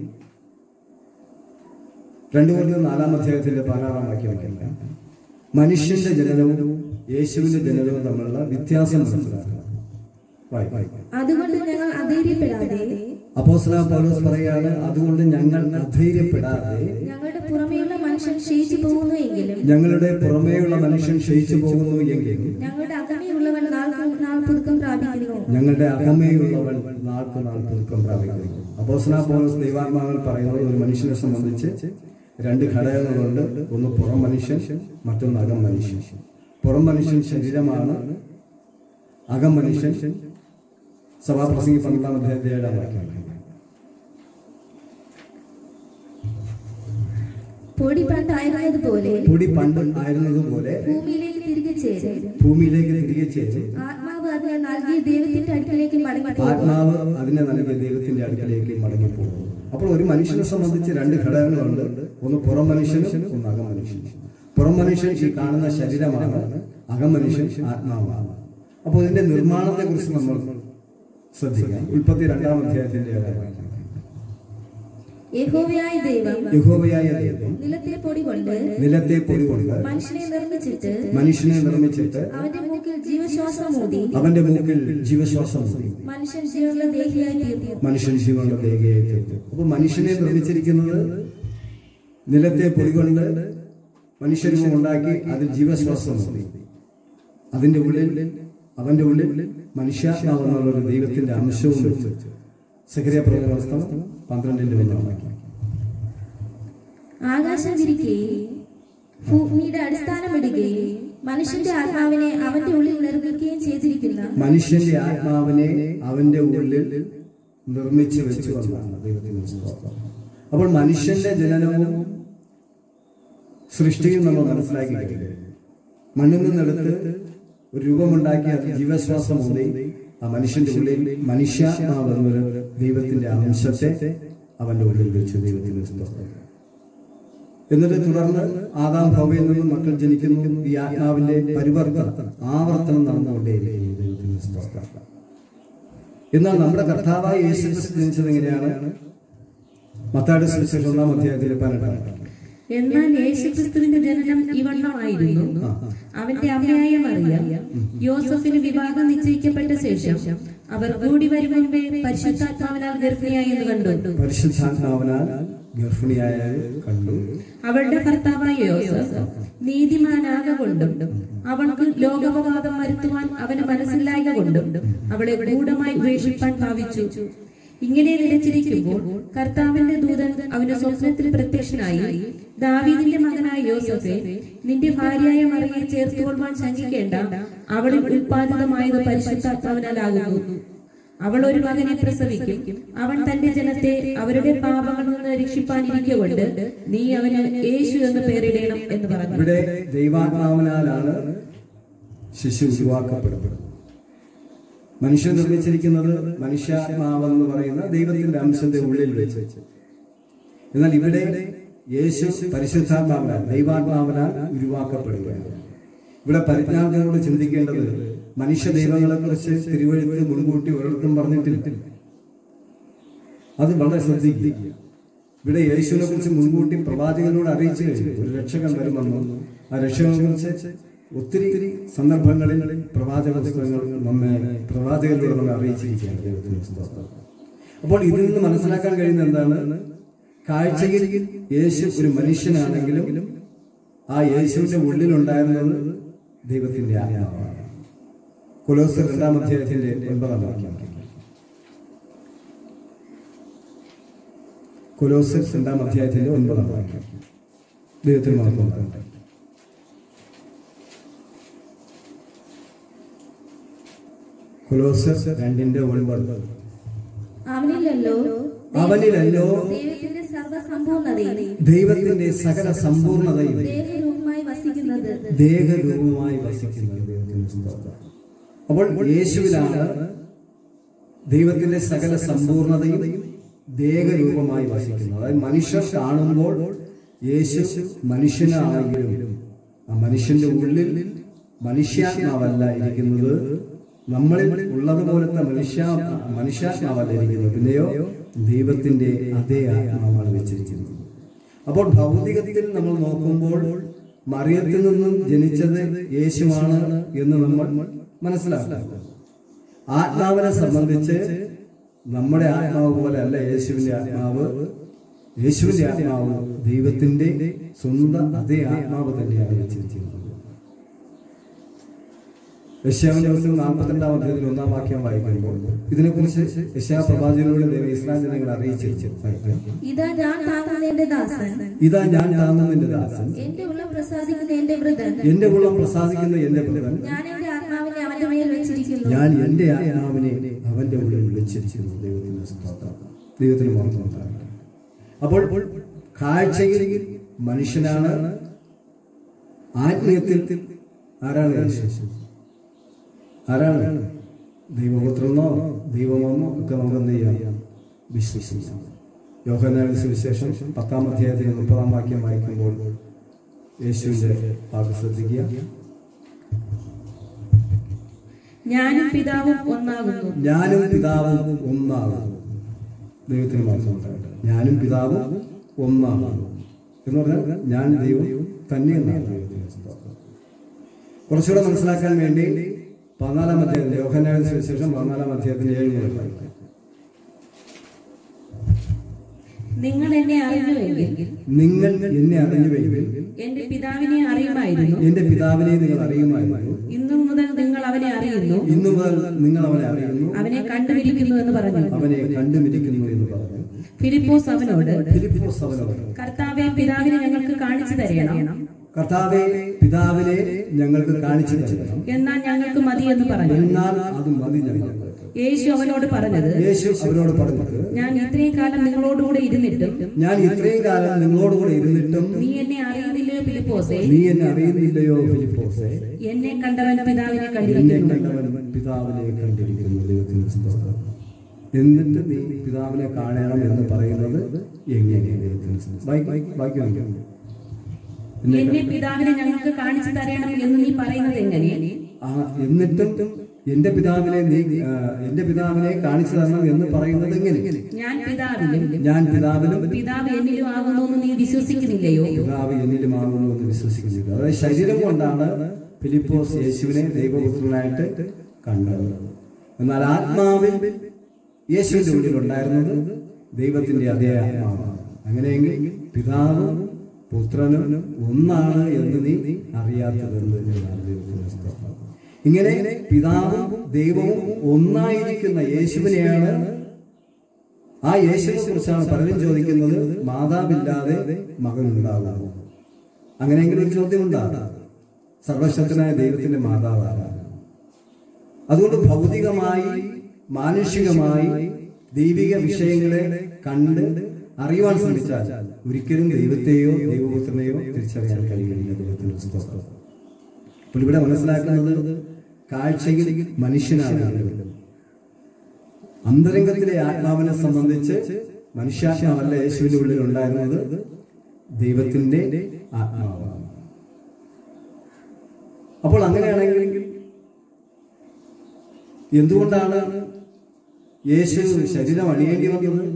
A: രണ്ടു കൊല്ലം നാലാം അധ്യായത്തിന്റെ പതിനാറാം വാക്യമല്ല മനുഷ്യന്റെ ജനനവും യേശുവിന്റെ ജനനവും തമ്മിലുള്ള വ്യത്യാസം മനസ്സിലാക്കണം വായി, വായി.
C: അതുകൊണ്ട് ഞങ്ങൾ അധൈര്യപ്പെടാതെ
A: അപ്പോസ്തലൻ പൗലോസ് പറയാണ് അതുകൊണ്ട് ഞങ്ങൾ അധൈര്യപ്പെടാതെ
C: ഞങ്ങളുടെ പുറമേയുള്ള മനുഷ്യൻ ക്ഷയിച്ചു പോകുന്നു എങ്കിലും
A: ഞങ്ങളുടെ പുറമേയുള്ള മനുഷ്യൻ ക്ഷയിച്ചു പോകുന്നു എങ്കിൽ
C: ഞങ്ങളുടെ അകമേയുള്ളവൻ നാൾ നാൾ പുതുക്കം പ്രാപിക്കുന്നു
A: ഞങ്ങളുടെ അകമേയുള്ളവൻ നാൾക്ക് നാൾ പുതുക്കം പ്രാപിക്കുന്നു അപ്പോസ്തലൻ പൗലോസ് ദൈവാത്മാവിൽ പറയുന്നത് ഒരു മനുഷ്യനെ സംബന്ധിച്ച് രണ്ട് ഘടകങ്ങളുണ്ട് ഒന്ന് പുറം മനുഷ്യൻ മറ്റൊന്ന് അകം മനുഷ്യൻ പുറം മനുഷ്യൻ ശരീരമാണ് അകം മനുഷ്യൻ സഭാപ്രസംഗി പന്ത്രണ്ടാം അധ്യായത്തെ ഏഴാം വാക്യം
C: പൊടി പണ്ടായിരുന്നതുപോലെ
A: പൊടി പണ്ട് ആയിരുന്നതുപോലെ
C: ഭൂമിയിലേക്ക് തിരികെ ചേരും
A: ഭൂമിയിലേക്ക് തിരികെ ചേച്ച്
C: ആത്മാവ് അതിനെ നൽകിയ ദൈവത്തിന്റെ അടുക്കിലേക്ക് മടങ്ങി പോകും
A: ആത്മാവ് അതിനെ നൽകിയ ദൈവത്തിന്റെ അടുക്കലേക്ക് മടങ്ങിപ്പോകും അപ്പോൾ ഒരു മനുഷ്യനെ സംബന്ധിച്ച് രണ്ട് ഘടകങ്ങളുണ്ട് ഒന്ന് പുറം മനുഷ്യനും ഒന്ന് അകം മനുഷ്യനും പുറം മനുഷ്യൻ ഈ കാണുന്ന ശരീരമാണ് അകം മനുഷ്യൻ ആത്മാവാണ് അപ്പോൾ ഇതിന്റെ നിർമ്മാണത്തെ കുറിച്ച് നമ്മൾ ശ്രദ്ധിക്കാം ഉൽപ്പത്തി രണ്ടാം അധ്യായത്തിന്റെ ഏഴാം വാക്യം.
C: യഹോവയായ ദൈവം
A: യഹോവയായ ദൈവം
C: നിലത്തെ പൊടി കൊണ്ട്
A: നിലത്തെ പൊടി കൊണ്ട്
C: മനുഷ്യനെ നിർമ്മിച്ചിട്ട്
A: മനുഷ്യനെ നിർമ്മിച്ചിട്ട്
C: അവന്റെ മൂക്കിൽ ജീവശ്വാസം ഊതി
A: അവന്റെ മൂക്കിൽ ജീവശ്വാസം ഊതി
C: മനുഷ്യൻ ജീവനുള്ള ദേഹിയായി തീർന്നു
A: മനുഷ്യൻ ജീവനുള്ള ദേഹയെ തീർത്തു അപ്പൊ മനുഷ്യനെ നിർമ്മിച്ചിരിക്കുന്നത് നിലത്തെ പൊടി കൊണ്ട് മനുഷ്യരൂപം ഉണ്ടാക്കി അതിൽ ജീവശ്വാസം ഊതി അതിന്റെ ഉള്ളിൽ അവന്റെ ഉള്ളിൽ മനുഷ്യാത്മാവ് എന്നുള്ള ഒരു ദൈവത്തിന്റെ അംശവും വെച്ച് സക്രിയ പ്രവർത്തനം പന്ത്രണ്ടിന്റെ ഒന്നാം വാക്യം.
C: ആകാശം വിരിക്കുകയും ഭൂമിയുടെ അടിസ്ഥാനമിടുകയും മനുഷ്യന്റെ ആത്മാവിനെ അവന്റെ ഉള്ളിൽ നിർമ്മിക്കുകയും ചെയ്തിരിക്കുന്ന
A: മനുഷ്യന്റെ ആത്മാവിനെ അവന്റെ ഉള്ളിൽ നിർമ്മിച്ചു വെച്ചു എന്നാണ് ദൈവത്തിന്റെ സ്തോത്രം അപ്പോൾ മനുഷ്യന്റെ ജനനവും സൃഷ്ടിയും നമ്മൾ മനസ്സിലാക്കി കഴിഞ്ഞു മണ്ണിൽ നിന്നെടുത്ത് ഒരു രൂപമുണ്ടാക്കി അത് ജീവശ്വാസം ഊതി ആ മനുഷ്യന്റെ ഉള്ളിൽ മനുഷ്യാത്മാവ് എന്നൊരു ദൈവത്തിന്റെ അംശത്തെ അവന്റെ ഉള്ളിൽ വെച്ച് ദൈവത്തിന്റെ സ്തോത്രം എന്നിട്ട് തുടർന്ന് ആദാം ഭവയിൽ നിന്നും മക്കൾ ജനിക്കുന്നു ഈ ആത്മാവിന്റെ പരിവർത്തനം ആവർത്തനം നടന്നുകൊണ്ടേയിരിക്കുന്നു ദൈവത്തിന്റെ സ്തോത്രം എന്നാൽ നമ്മുടെ കർത്താവായ യേശു ക്രിസ്തു ജനിച്ചത് എങ്ങനെയാണ് മത്തായുടെ സുവിശേഷം ഒന്നാം അധ്യായത്തിലെ പതിനെട്ടാം വാക്യം.
B: എന്നാൽ യേശുക്രിസ്തുവിന്റെ ജനനം ഇവണ്ണമായിരുന്നു അവന്റെ അമ്മയായ മറിയ യോസഫിന് വിവാഹം നിശ്ചയിക്കപ്പെട്ട ശേഷം അവർ കൂടി വരും മുമ്പേ പരിശുദ്ധാത്മാവിനാൽ ഗർഭിണിയായി എന്ന് കണ്ടു
A: പരിശുദ്ധാത്മാവിനാൽ ഗർഭിണിയായ കണ്ടു
B: അവളുടെ ഭർത്താവായ യോസഫ് നീതിമാനാകൊണ്ടും അവൾക്ക് ലോകപവാദം വരുത്തുവാൻ അവന് മനസ്സിലായ കൊണ്ടും അവളെ ഗൂഢമായി ഉപേക്ഷിപ്പാൻ ഭാവിച്ചു ഇങ്ങനെ നിലച്ചിരിക്കുമ്പോൾ കർത്താവിന്റെ ദൂതൻ അവന് സ്വപ്നത്തിൽ പ്രത്യക്ഷനായി ദാവീദിന്റെ മകനായ യോസഫെ നിന്റെ ഭാര്യയായ മറിയെ ചേർത്തുകൊള്ളുവാൻ ശങ്കിക്കേണ്ട അവളിൽ ഉത്പാദിതമായത് പരിശുദ്ധാത്മാവിനാലാകുന്നു അവൾ ഒരു മകനെ പ്രസവിക്കും അവൻ തന്റെ ജനത്തെ അവരുടെ പാപങ്ങളിൽ നിന്ന് രക്ഷിപ്പാനിരിക്കൊണ്ട് നീ അവന് യേശു എന്ന് പേരിടണം എന്ന് പറഞ്ഞു
A: ഇവിടെ ദൈവാത്മാവിനാലാണ് ശിശു ഉരുവാക്കപ്പെടുന്നത് മനുഷ്യൻ നിർമ്മിച്ചിരിക്കുന്നത് മനുഷ്യാത്മാവെന്ന് പറയുന്ന ദൈവത്തിന്റെ അംശത്തെ ഉള്ളിൽ വെച്ച് എന്നാൽ ഇവിടെ യേശു പരിശുദ്ധാത്മാവിനാൽ ദൈവാത്മാവിനാൽ ഉരുവാക്കപ്പെടുകയാണ് ഇവിടെ പരിജ്ഞാനത്തോട് ചിന്തിക്കേണ്ടത് മനുഷ്യ ദൈവങ്ങളെ കുറിച്ച് തിരുവഴുത്ത് മുൻകൂട്ടി ഒരിടത്തും പറഞ്ഞിട്ടില്ല അത് വളരെ ശ്രദ്ധിക്കുക ഇവിടെ യേശുവിനെ കുറിച്ച് മുൻകൂട്ടി പ്രവാചകനോട് അറിയിച്ചു കഴിഞ്ഞു ഒരു രക്ഷകൻ വരുമെന്നും ആ രക്ഷകനെ കുറിച്ച് ഒത്തിരി സന്ദർഭങ്ങളിൽ പ്രവാചക പുസ്തകങ്ങൾ നമ്മെ പ്രവാചകരിലൂടെ നമ്മെ അറിയിച്ചിരിക്കുകയാണ് ദൈവത്തിന്റെ സ്തോത്രം അപ്പോൾ ഇതിൽ നിന്ന് മനസ്സിലാക്കാൻ കഴിയുന്ന എന്താണ് കാഴ്ചയിൽ യേശു ഒരു മനുഷ്യനാണെങ്കിലും ആ യേശുവിന്റെ ഉള്ളിലുണ്ടായിരുന്നത് ദൈവത്തിന്റെ ആത്മാവാണ് കൊലോസ് രണ്ടാം അധ്യായത്തിന്റെ ഒൻപതാം വാക്യം കൊലോസ് രണ്ടാം അധ്യായത്തിന്റെ ഒൻപതാം വാക്യം ദൈവത്തിന് മഹത്വം ഉണ്ടാകട്ടെ. കൊലോസ് രണ്ടിന്റെ ഒൻപത്
C: അവനിലല്ലോ
A: അവനിലല്ലോ
C: ദൈവത്തിന്റെ സർവ്വസമ്പൂർണതയും
A: ദൈവത്തിന്റെ സകല സമ്പൂർണതയും
C: ദേഹരൂപമായി വസിക്കുന്നത്
A: ദേഹരൂപമായി വസിക്കുന്നത് ദൈവത്തിന് സ്തോത്രം. അപ്പോൾ യേശുവിലാണ് ദൈവത്തിന്റെ സകല സമ്പൂർണതയും ദേഹരൂപമായി വസിക്കുന്നത് അതായത് മനുഷ്യർ കാണുമ്പോൾ യേശു മനുഷ്യനാണെങ്കിലും ആ മനുഷ്യന്റെ ഉള്ളിൽ മനുഷ്യാത്മാവല്ല ഇരിക്കുന്നത് നമ്മളിൽ ഉള്ളതുപോലത്തെ മനുഷ്യ മനുഷ്യാത്മാവല്ല ഇരിക്കുന്നത് പിന്നെയോ ദൈവത്തിന്റെ അതേ ആത്മാവാണ് വെച്ചിരിക്കുന്നത് അപ്പോൾ ഭൗതികത്തിൽ നമ്മൾ നോക്കുമ്പോൾ മറിയത്തിൽ നിന്നും ജനിച്ചത് യേശുവാണ് എന്ന് നമ്മൾ മനസ്സിലാക്കുക ആത്മാവിനെ സംബന്ധിച്ച് നമ്മുടെ ആത്മാവ് പോലെ അല്ല യേശുവിന്റെ ആത്മാവ് യേശുവിന്റെ ആത്മാവ് ദൈവത്തിന്റെ സ്വന്തം അതേ ആത്മാവ് തന്നെയാണ് വെച്ചിരിക്കുന്നത് യശ്യാവിന്റെ പുസ്തകം നാൽപ്പത്തിരണ്ടാം അധ്യായത്തിൽ ഒന്നാം വാക്യം വായിക്കുമ്പോൾ ഇതിനെക്കുറിച്ച് യശ്യാ പ്രവാചകനോട് ദൈവം ഇസ്ലാം ജനങ്ങൾ അറിയിച്ചിരിച്ചു
C: ഇതാ ഞാൻ താങ്ങുന്ന എന്റെ ദാസൻ
A: ഇതാ ഞാൻ താങ്ങുന്നതിന്റെ ദാസൻ
C: എന്റെ ഉള്ളം പ്രസാദിക്കുന്ന എന്റെ വൃതൻ
A: എന്റെ ഉള്ളം പ്രസാദിക്കുന്ന എന്റെ പുത്രൻ
C: ഞാൻ എന്റെ ആത്മാവിനെ അവന്റെ മേൽ വെച്ചിരിക്കുന്നു
A: ഞാൻ എന്റെ ആത്മാവിനെ അവന്റെ ഉള്ളിൽ വിളിച്ചിരിക്കുന്നു ദൈവത്തിന് സ്തോത്രം ദൈവത്തിന് മാത്രം ഉണ്ടാകട്ടെ. അപ്പോൾ കാഴ്ചയിൽ മനുഷ്യനാണ് ആത്മീയത്തിൽ ആരാണ് യേശു? ആരാണ് ദൈവപുത്രനോ ദൈവമെന്നോ ഒക്കെ നമുക്ക് എന്ത് ചെയ്യാം വിശ്വസിക്കാം യോഹനായ സുവിശേഷം പത്താം അധ്യായത്തിൽ മുപ്പതാം വാക്യം വായിക്കുമ്പോൾ യേശുവിന്റെ വാക്ക് ശ്രദ്ധിക്കുക
B: ഞാനും പിതാവും ഒന്നാകുന്നു
A: ഞാനും പിതാവും ഒന്നാകും ദൈവത്തിന് മാത്രം ഉണ്ടാകട്ടെ ഞാനും പിതാവും ഒന്നാകും എന്ന് പറഞ്ഞാൽ ഞാൻ ദൈവം തന്നെ എന്നാണ് ദൈവത്തിന് സ്തോത്രം. കുറച്ചുകൂടെ മനസ്സിലാക്കാൻ വേണ്ടി പതിനാലാം അധ്യായത്തിൽ യോഹനായ സുവിശേഷം പതിനാലാം അധ്യായത്തിൽ ഏഴ് മുതൽ വായിക്കാം.
B: നിങ്ങൾ എന്നെ അറിഞ്ഞുവെങ്കിൽ
A: നിങ്ങൾ എന്നെ അറിഞ്ഞുവെങ്കിൽ
B: എന്റെ പിതാവിനെ അറിയുമായിരുന്നു
A: എന്റെ പിതാവിനെ നിങ്ങൾ അറിയുമായിരുന്നു
B: ഇന്നു മുതൽ നിങ്ങൾ അവനെ അറിയുന്നു
A: ഇന്നു മുതൽ നിങ്ങൾ അവനെ അറിയുന്നു
B: അവനെ കണ്ടുപിടിക്കുന്നു എന്ന് പറഞ്ഞു
A: അവനെ കണ്ടുമിരിക്കുന്നു എന്ന് പറഞ്ഞു
B: ഫിലിപ്പോസ് അവനോട്
A: ഫിലിപ്പോസ് അവനോട്
B: കർത്താവെ പിതാവിനെ ഞങ്ങൾക്ക് കാണിച്ചു തരണം
A: കർത്താവെ പിതാവിനെ ഞങ്ങൾക്ക് കാണിച്ചു തരണം
B: എന്നാൽ ഞങ്ങൾക്ക് മതി എന്ന് പറഞ്ഞു
A: എന്നാൽ അത് മതി ഞങ്ങൾക്ക്
B: യേശു അവനോട് പറഞ്ഞത്
A: യേശു അവരോട് പറഞ്ഞത്
B: ഞാൻ ഇത്രയും കാലം നിങ്ങളോടുകൂടെ ഇരുന്നിട്ടും
A: ഞാൻ ഇത്രയും കാലം നിങ്ങളോടുകൂടെ ഇരുന്നിട്ടും
B: നീ എന്നെ അറിയുന്നില്ലയോ ഫിലിപ്പോസേ
A: നീ എന്നെ അറിയുന്നില്ലയോ ഫിലിപ്പോസെ
B: എന്നെ കണ്ടവൻ പിതാവിനെ
A: എന്നെ
B: കണ്ടിരിക്കുന്നു
A: കണ്ടവൻ പിതാവിനെ കണ്ടിരിക്കുന്നു ദൈവത്തിന് സ്തോത്രം എന്നിട്ട് നീ പിതാവിനെ കാണണം എന്ന് പറയുന്നത് എങ്ങനെ ദൈവത്തിന് സ്തോത്രം. വായി- വായി- വായിക്കാം വായിക്കാം. എന്നെ
B: എന്നെ പിതാവിനെ ഞങ്ങൾക്ക് കാണിച്ചു തരണം എന്ന് നീ പറയുന്നത് എങ്ങനെ
A: ആ എന്നിട്ടും എന്റെ പിതാവിനെ നീ ആ, എന്റെ പിതാവിനെ കാണിച്ചു തരണം എന്ന് പറയുന്നത് എങ്ങനെ
B: ഞാൻ പിതാവിലും
A: ഞാൻ പിതാവിനും
B: പിതാവ് എന്നിലും ആകുന്നു എന്ന് നീ വിശ്വസിക്കുന്നില്ലയോ
A: പിതാവ് എന്നിലുമാകുന്നു എന്ന് വിശ്വസിക്കുന്നില്ല അതായത് ശരീരം കൊണ്ടാണ് ഫിലിപ്പോസ് യേശുവിനെ ദൈവപുത്രനായിട്ട് കണ്ടത് എന്നാൽ ആത്മാവിൽ യേശുവിന്റെ ഉള്ളിൽ ഉണ്ടായിരുന്നത് ദൈവത്തിന്റെ അതേ ആത്മാവാണ് അങ്ങനെയെങ്കിൽ പിതാവും പുത്രനും ഒന്നാണ് എന്ന് നീ അറിയാത്തതെന്ന് എന്നാണ് ദൈവത്തിന്റെ സ്തോത്രം. ഇങ്ങനെ പിതാവും ദൈവവും ഒന്നായിരിക്കുന്ന യേശുവിനെയാണ് ആ യേശുവിനെ കുറിച്ചാണ് പലരും ചോദിക്കുന്നത് മാതാവില്ലാതെ മകനുണ്ടാകുമോ അങ്ങനെയെങ്കിലും ഒരു ചോദ്യം ഉണ്ടാകും സർവശക്തനായ ദൈവത്തിന്റെ മാതാവാണ് അതുകൊണ്ട് ഭൗതികമായി മാനുഷികമായി ദൈവിക വിഷയങ്ങളെ കണ്ട് അറിയുവാൻ ശ്രമിച്ചാൽ ഒരിക്കലും ദൈവത്തെയോ ദൈവപുത്രനെയോ തിരിച്ചറിയാൻ കഴിയില്ല ദൈവത്തിന്റെ സ്തോത്രം അപ്പോൾ ഇവിടെ മനസ്സിലാക്കുന്നത് കാഴ്ചയിൽ മനുഷ്യനാണ് അന്തരംഗത്തിലെ ആത്മാവിനെ സംബന്ധിച്ച് മനുഷ്യാത്മാവല്ല യേശുവിന്റെ ഉള്ളിൽ ഉണ്ടായിരുന്നത് ദൈവത്തിന്റെ ആത്മാവാണ് അപ്പോൾ അങ്ങനെയാണെങ്കിൽ എന്തുകൊണ്ടാണ് യേശു ശരീരം അണിയേണ്ടി വന്നത്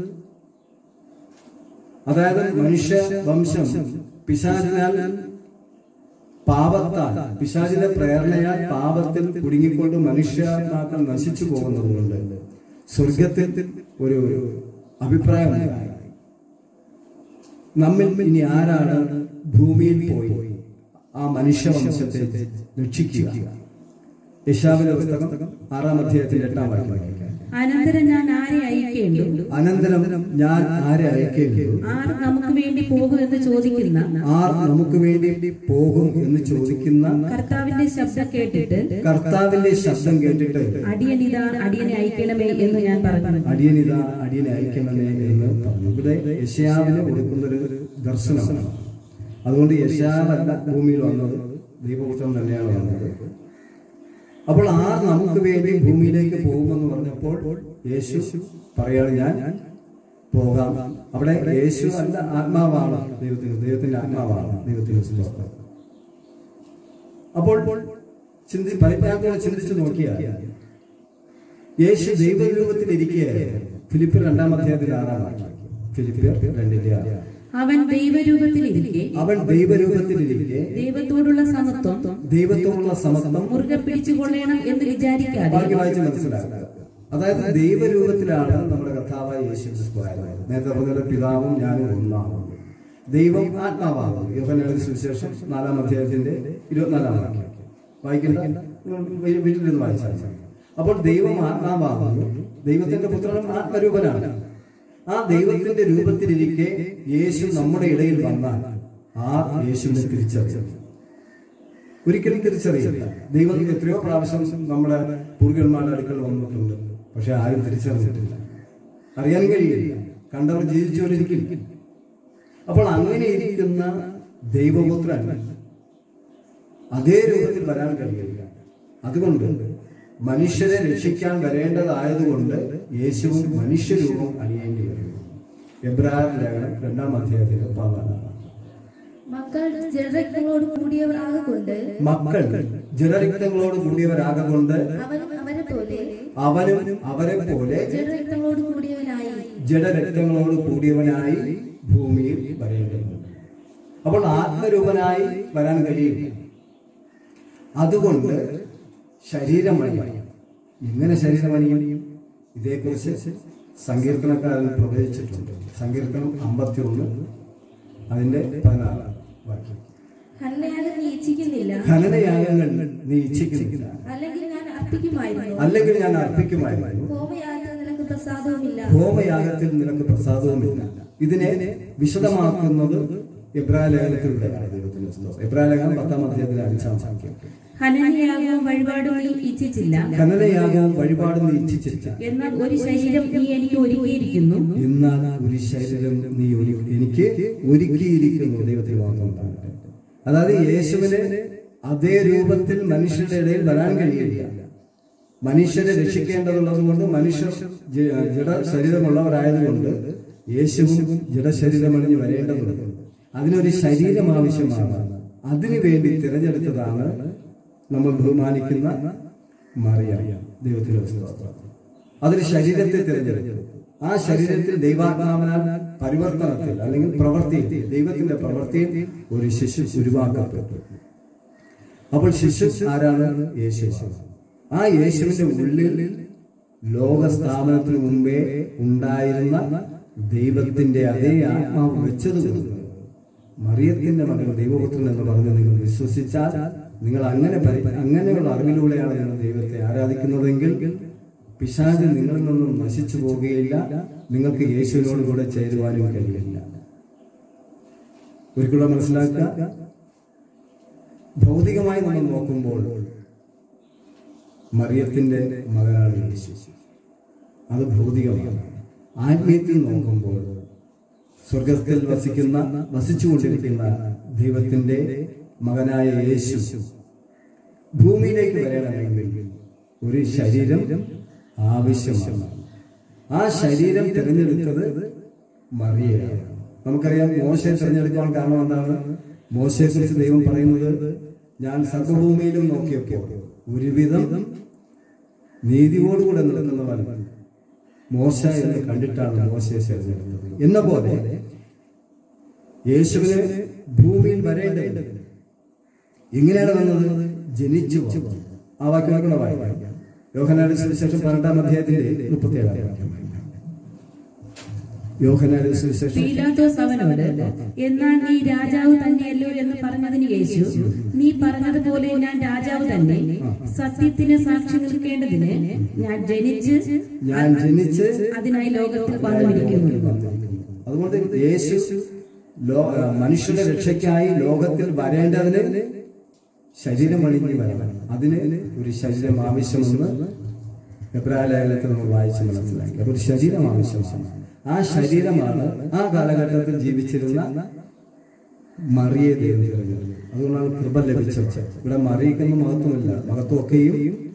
A: അതായത് മനുഷ്യ വംശം പിശാചിനാൽ പാപത്താൽ പിശാചിന്റെ പ്രേരണയാൽ പാപത്തിൽ കുടുങ്ങിക്കൊണ്ട് മനുഷ്യാത്മാക്കൾ നശിച്ചു പോകുന്നതുകൊണ്ട് സ്വർഗത്തിൽ ഒരു അഭിപ്രായം ഉണ്ടായി. നമ്മിൽ ഇനി ആരാണ് ഭൂമിയിൽ പോയി ആ മനുഷ്യവംശത്തെ രക്ഷിക്കുക യശാവിന്റെ പുസ്തകം ആറാം അധ്യായത്തിന്റെ എട്ടാം വാക്യം വായിക്കാം.
B: അനന്തരം ഞാൻ ആരെ അയക്കേണ്ടു
A: അനന്തരം ഞാൻ ആരെ അയക്കേണ്ടു
B: ആർ നമുക്ക് വേണ്ടി വേണ്ടി പോകും എന്ന് ചോദിക്കുന്ന
A: ആർ നമുക്ക് വേണ്ടി പോകും എന്ന് ചോദിക്കുന്ന
B: കർത്താവിന്റെ ശബ്ദം കേട്ടിട്ട്
A: കർത്താവിന്റെ ശബ്ദം കേട്ടിട്ട്
B: അടിയനിതാ അടിയനെ അയക്കണമേ എന്ന് ഞാൻ പറഞ്ഞു
A: അടിയനിത അടിയനെ അയക്കണമേ എന്ന് പറഞ്ഞു ഇവിടെ യശയാവിന് കൊടുക്കുന്നൊരു ദർശനമാണ് അതുകൊണ്ട് യശയാവല്ല ഭൂമിയിൽ വന്നത് ദൈവപുത്രൻ തന്നെയാണ് വന്നത് അപ്പോൾ ആർ നമുക്ക് വേണ്ടി ഭൂമിയിലേക്ക് പോകുമെന്ന് പറഞ്ഞപ്പോൾ യേശു പറയാണ് ഞാൻ പോകാം അവിടെ യേശു അല്ല ആത്മാവാണ് ദൈവത്തിന് ദൈവത്തിന്റെ ആത്മാവാണ് ദൈവത്തിന് സ്തോത്രം. അപ്പോൾ ചിന്തി പരിജ്ഞാനത്തോടെ ചിന്തിച്ചു നോക്കിയാൽ യേശു ദൈവരൂപത്തിൽ ഇരിക്കുകയായിരുന്നു ഫിലിപ്പ് രണ്ടാം അധ്യായത്തിൽ ആറാം വാക്യം ഫിലിപ്പ് രണ്ടിന്റെ ആറ്
B: അവൻ ദൈവരൂപത്തിലിരിക്കെ
A: അവൻ ദൈവരൂപത്തിലിരിക്കെ
B: ദൈവത്തോടുള്ള സമത്വം
A: ദൈവത്തോടുള്ള സമത്വം
B: മുറുകെ പിടിച്ചുകൊള്ളണം എന്ന് വിചാരിക്കാതെ
A: ബാക്കി വായിച്ച് മനസ്സിലാക്കുക അതായത് ദൈവരൂപത്തിലാണ് നമ്മുടെ കർത്താവായ യേശു ക്രിസ്തു ആയിരുന്നത് നേരത്തെ പറഞ്ഞ പിതാവും ഞാനും ഒന്നാണ് ദൈവം ആത്മാവാകും യോഹനയുടെ സുവിശേഷം നാലാം അധ്യായത്തിന്റെ ഇരുപത്തിനാലാം വാക്യം വായിക്കണ്ട നിങ്ങൾ വീ- വീട്ടിലിരുന്ന് വായിച്ചാൽ മതി. അപ്പോൾ ദൈവം ആത്മാവാകുന്നു ദൈവത്തിന്റെ പുത്രനും ആത്മരൂപനാണ് ആ ദൈവത്തിന്റെ രൂപത്തിലിരിക്കെ യേശു നമ്മുടെ ഇടയിൽ വന്നാൽ ആ യേശുവിനെ തിരിച്ചറിയും ഒരിക്കലും തിരിച്ചറിയില്ല ദൈവം എത്രയോ പ്രാവശ്യം നമ്മുടെ പൂർവികന്മാരുടെ അടുക്കൽ വന്നിട്ടുണ്ട് പക്ഷെ ആരും തിരിച്ചറിഞ്ഞിട്ടില്ല അറിയാൻ കഴിയില്ല കണ്ടവർ ജീവിച്ചവരിക്കും അപ്പോൾ അങ്ങനെ ഇരിക്കുന്ന ദൈവപുത്രൻ അതേ രൂപത്തിൽ വരാൻ കഴിയില്ല അതുകൊണ്ട് മനുഷ്യരെ രക്ഷിക്കാൻ വരേണ്ടതായതുകൊണ്ട് യേശുവും മനുഷ്യരൂപം അണിയേണ്ടി വരും എബ്രാഹിം ലേഖനം രണ്ടാം അധ്യായത്തിന്റെ പതിനാലാം വാക്യം.
C: മക്കൾ ജഡരക്തങ്ങളോട് കൂടിയവർ ആകൊണ്ട്
A: മക്കൾ ജഡരക്തങ്ങളോട് കൂടിയവരാകൊണ്ട്
C: അവനും അവരെ പോലെ
A: അവനും അവരെ പോലെ
C: ജഡരക്തങ്ങളോട് കൂടിയവനായി
A: ജഡരക്തങ്ങളോട് കൂടിയവനായി ഭൂമിയിൽ വരേണ്ടതുണ്ട് അപ്പോൾ ആത്മരൂപനായി വരാൻ കഴിയില്ല അതുകൊണ്ട് ശരീരമണിയും എങ്ങനെ ശരീരമണിയും ഇതേക്കുറിച്ച് സങ്കീർത്തനക്കാരൻ പ്രവചിച്ചിട്ടുണ്ട് സങ്കീർത്തനം അമ്പത്തി ഒന്ന് അതിന്റെ പതിനാലാം വാക്യം
C: ഹന്നയാലും നീ ഇച്ഛിക്കുന്നില്ല
A: ഖനനയാഗങ്ങൾ നീ ഇച്ഛിക്കുന്നില്ല
C: അല്ലെങ്കിൽ ഞാൻ അർപ്പിക്കുമായിരുന്നു
A: അല്ലെങ്കിൽ ഞാൻ അർപ്പിക്കുമായിരുന്നു
C: ഹോമയാഗത്തിൽ നിനക്ക് പ്രസാദവുമില്ല
A: ഹോമയാഗത്തിൽ നിനക്ക് പ്രസാദവുമില്ല ഇതിനെ വിശദമാക്കുന്നത് എബ്രായ ലേഖനത്തിലൂടെയാണ് ദൈവത്തിന്റെ സ്തോത്രം. എബ്രായ ലേഖനം പത്താം അധ്യായത്തിലെ അഞ്ചാം വാക്യം
B: ഹനനയാകവും വഴിപാടും നീ ഇച്ഛിച്ചില്ല
A: ഖനനയാഗവും വഴിപാടും നീ ഇച്ഛിച്ചില്ല
B: എന്നാൽ ഒരു ശരീരം നീ എനിക്ക് ഒരുക്കിയിരിക്കുന്നു
A: എന്നാൽ ഒരു ശരീരം നീ ഒരു എനിക്ക് ഒരുക്കിയിരിക്കുന്നു ദൈവത്തിൽ മാത്രം ഉണ്ടാകട്ടെ അതായത് യേശുവിന് അതേ രൂപത്തിൽ മനുഷ്യരുടെ ഇടയിൽ വരാൻ കഴിയില്ല മനുഷ്യരെ രക്ഷിക്കേണ്ടതുള്ളത് കൊണ്ട് മനുഷ്യർ ജ- ജഡ ശരീരമുള്ളവരായതുകൊണ്ട് യേശുവും ജഡശരീരമണിഞ്ഞ് വരേണ്ടതുണ്ട് അതിനൊരു ശരീരം ആവശ്യമാണ് അതിനു വേണ്ടി തിരഞ്ഞെടുത്തതാണ് നമ്മൾ ബഹുമാനിക്കുന്ന മറിയ ദൈവത്തിന്റെ സ്തോത്രം അതൊരു ശരീരത്തെ തിരഞ്ഞെടുത്തു ആ ശരീരത്തിൽ ദൈവാത്മാവനാൽ പരിവർത്തനത്തിൽ അല്ലെങ്കിൽ പ്രവൃത്തിയിൽ ദൈവത്തിന്റെ പ്രവൃത്തിയിൽ ഒരു ശിശു ഉരുവാക്കപ്പെട്ടു അപ്പോൾ ശിശു ആരാണ് യേശു ആ യേശുവിന്റെ ഉള്ളിൽ ലോക സ്ഥാപനത്തിന് മുമ്പേ ഉണ്ടായിരുന്ന ദൈവത്തിന്റെ അതേ ആത്മാവ് വെച്ചതുകൊണ്ട് മറിയത്തിന്റെ മകൻ ദൈവപുത്രൻ എന്ന് പറഞ്ഞ് നിങ്ങൾ വിശ്വസിച്ചാൽ നിങ്ങൾ അങ്ങനെ പരി- അങ്ങനെയുള്ള അറിവിലൂടെയാണ് നിങ്ങൾ ദൈവത്തെ ആരാധിക്കുന്നതെങ്കിൽ പിശാച് നിങ്ങളിൽ നിന്നും നശിച്ചു പോവുകയില്ല നിങ്ങൾക്ക് യേശുവിനോട് കൂടെ ചേരുവാനും കഴിയില്ല ഒരിക്കലും മനസ്സിലാക്കുക ഭൗതികമായി നമ്മൾ നോക്കുമ്പോൾ മറിയത്തിന്റെ മകനാണ് യേശു അത് ഭൗതികമാണ് ആത്മീയത്തിൽ നോക്കുമ്പോൾ സ്വർഗത്തിൽ വസിക്കുന്ന വസിച്ചുകൊണ്ടിരിക്കുന്ന ദൈവത്തിന്റെ മകനായ യേശു ഭൂമിയിലേക്ക് വരണമെങ്കിൽ ഒരു ശരീരം ആവശ്യമാണ് ആ ശരീരം തിരഞ്ഞെടുത്തത് മറിയയാണ് നമുക്കറിയാം മോശയെ തിരഞ്ഞെടുക്കാൻ കാരണം എന്താണ് മോശയെ കുറിച്ച് ദൈവം പറയുന്നത് ഞാൻ സർവഭൂമിയിലും നോക്കിയപ്പോൾ ഒരുവിധം നീതിയോടുകൂടെ നിൽക്കുന്നവൻ മോശ എന്ന് കണ്ടിട്ടാണ് മോശയെ തിരഞ്ഞെടുത്തത് എന്ന പോലെ യേശുവിന് ഭൂമിയിൽ വരേണ്ടത് എങ്ങനെയാണ് വന്നത് ജനിച്ചു വന്നു. ആ വാക്യം കൂടെ വായിക്കാം യോഹനാന്റെ സുവിശേഷം പന്ത്രണ്ടാം അധ്യായത്തിന്റെ മുപ്പത്തിയേഴാം വാക്യം വായിക്കാം. യോഹനാന്റെ സുവിശേഷം
B: പീലാത്തോസ് അവനോട് എന്നാൽ നീ രാജാവ് തന്നെയല്ലോ എന്ന് പറഞ്ഞതിന് യേശു നീ പറഞ്ഞതുപോലെ ഞാൻ രാജാവ് തന്നെ സത്യത്തിന് സാക്ഷി നിൽക്കേണ്ടതിന് ഞാൻ ജനിച്ച്
A: ഞാൻ ജനിച്ച്
B: അതിനായി ലോകത്തിൽ വന്നിരിക്കുന്നു
A: അതുകൊണ്ട് യേശു ലോ- മനുഷ്യന്റെ രക്ഷയ്ക്കായി ലോകത്തിൽ വരേണ്ടതിന് ശരീരം അണിഞ്ഞു വരണം അതിന് ഒരു ശരീരം ആവശ്യമെന്ന് എബ്രായ ലേഖനത്തിൽ നമ്മൾ വായിച്ച് മനസ്സിലാക്കി അപ്പൊ ഒരു ശരീരം ആവശ്യമാണ് ആ ശരീരമാണ് ആ കാലഘട്ടത്തിൽ ജീവിച്ചിരുന്ന മറിയെ ദൈവം തിരഞ്ഞെടുത്തത് അതുകൊണ്ടാണ് കൃപ ലഭിച്ചത് ഇവിടെ മറിയിക്കുന്ന മഹത്വമില്ല മഹത്വമൊക്കെയും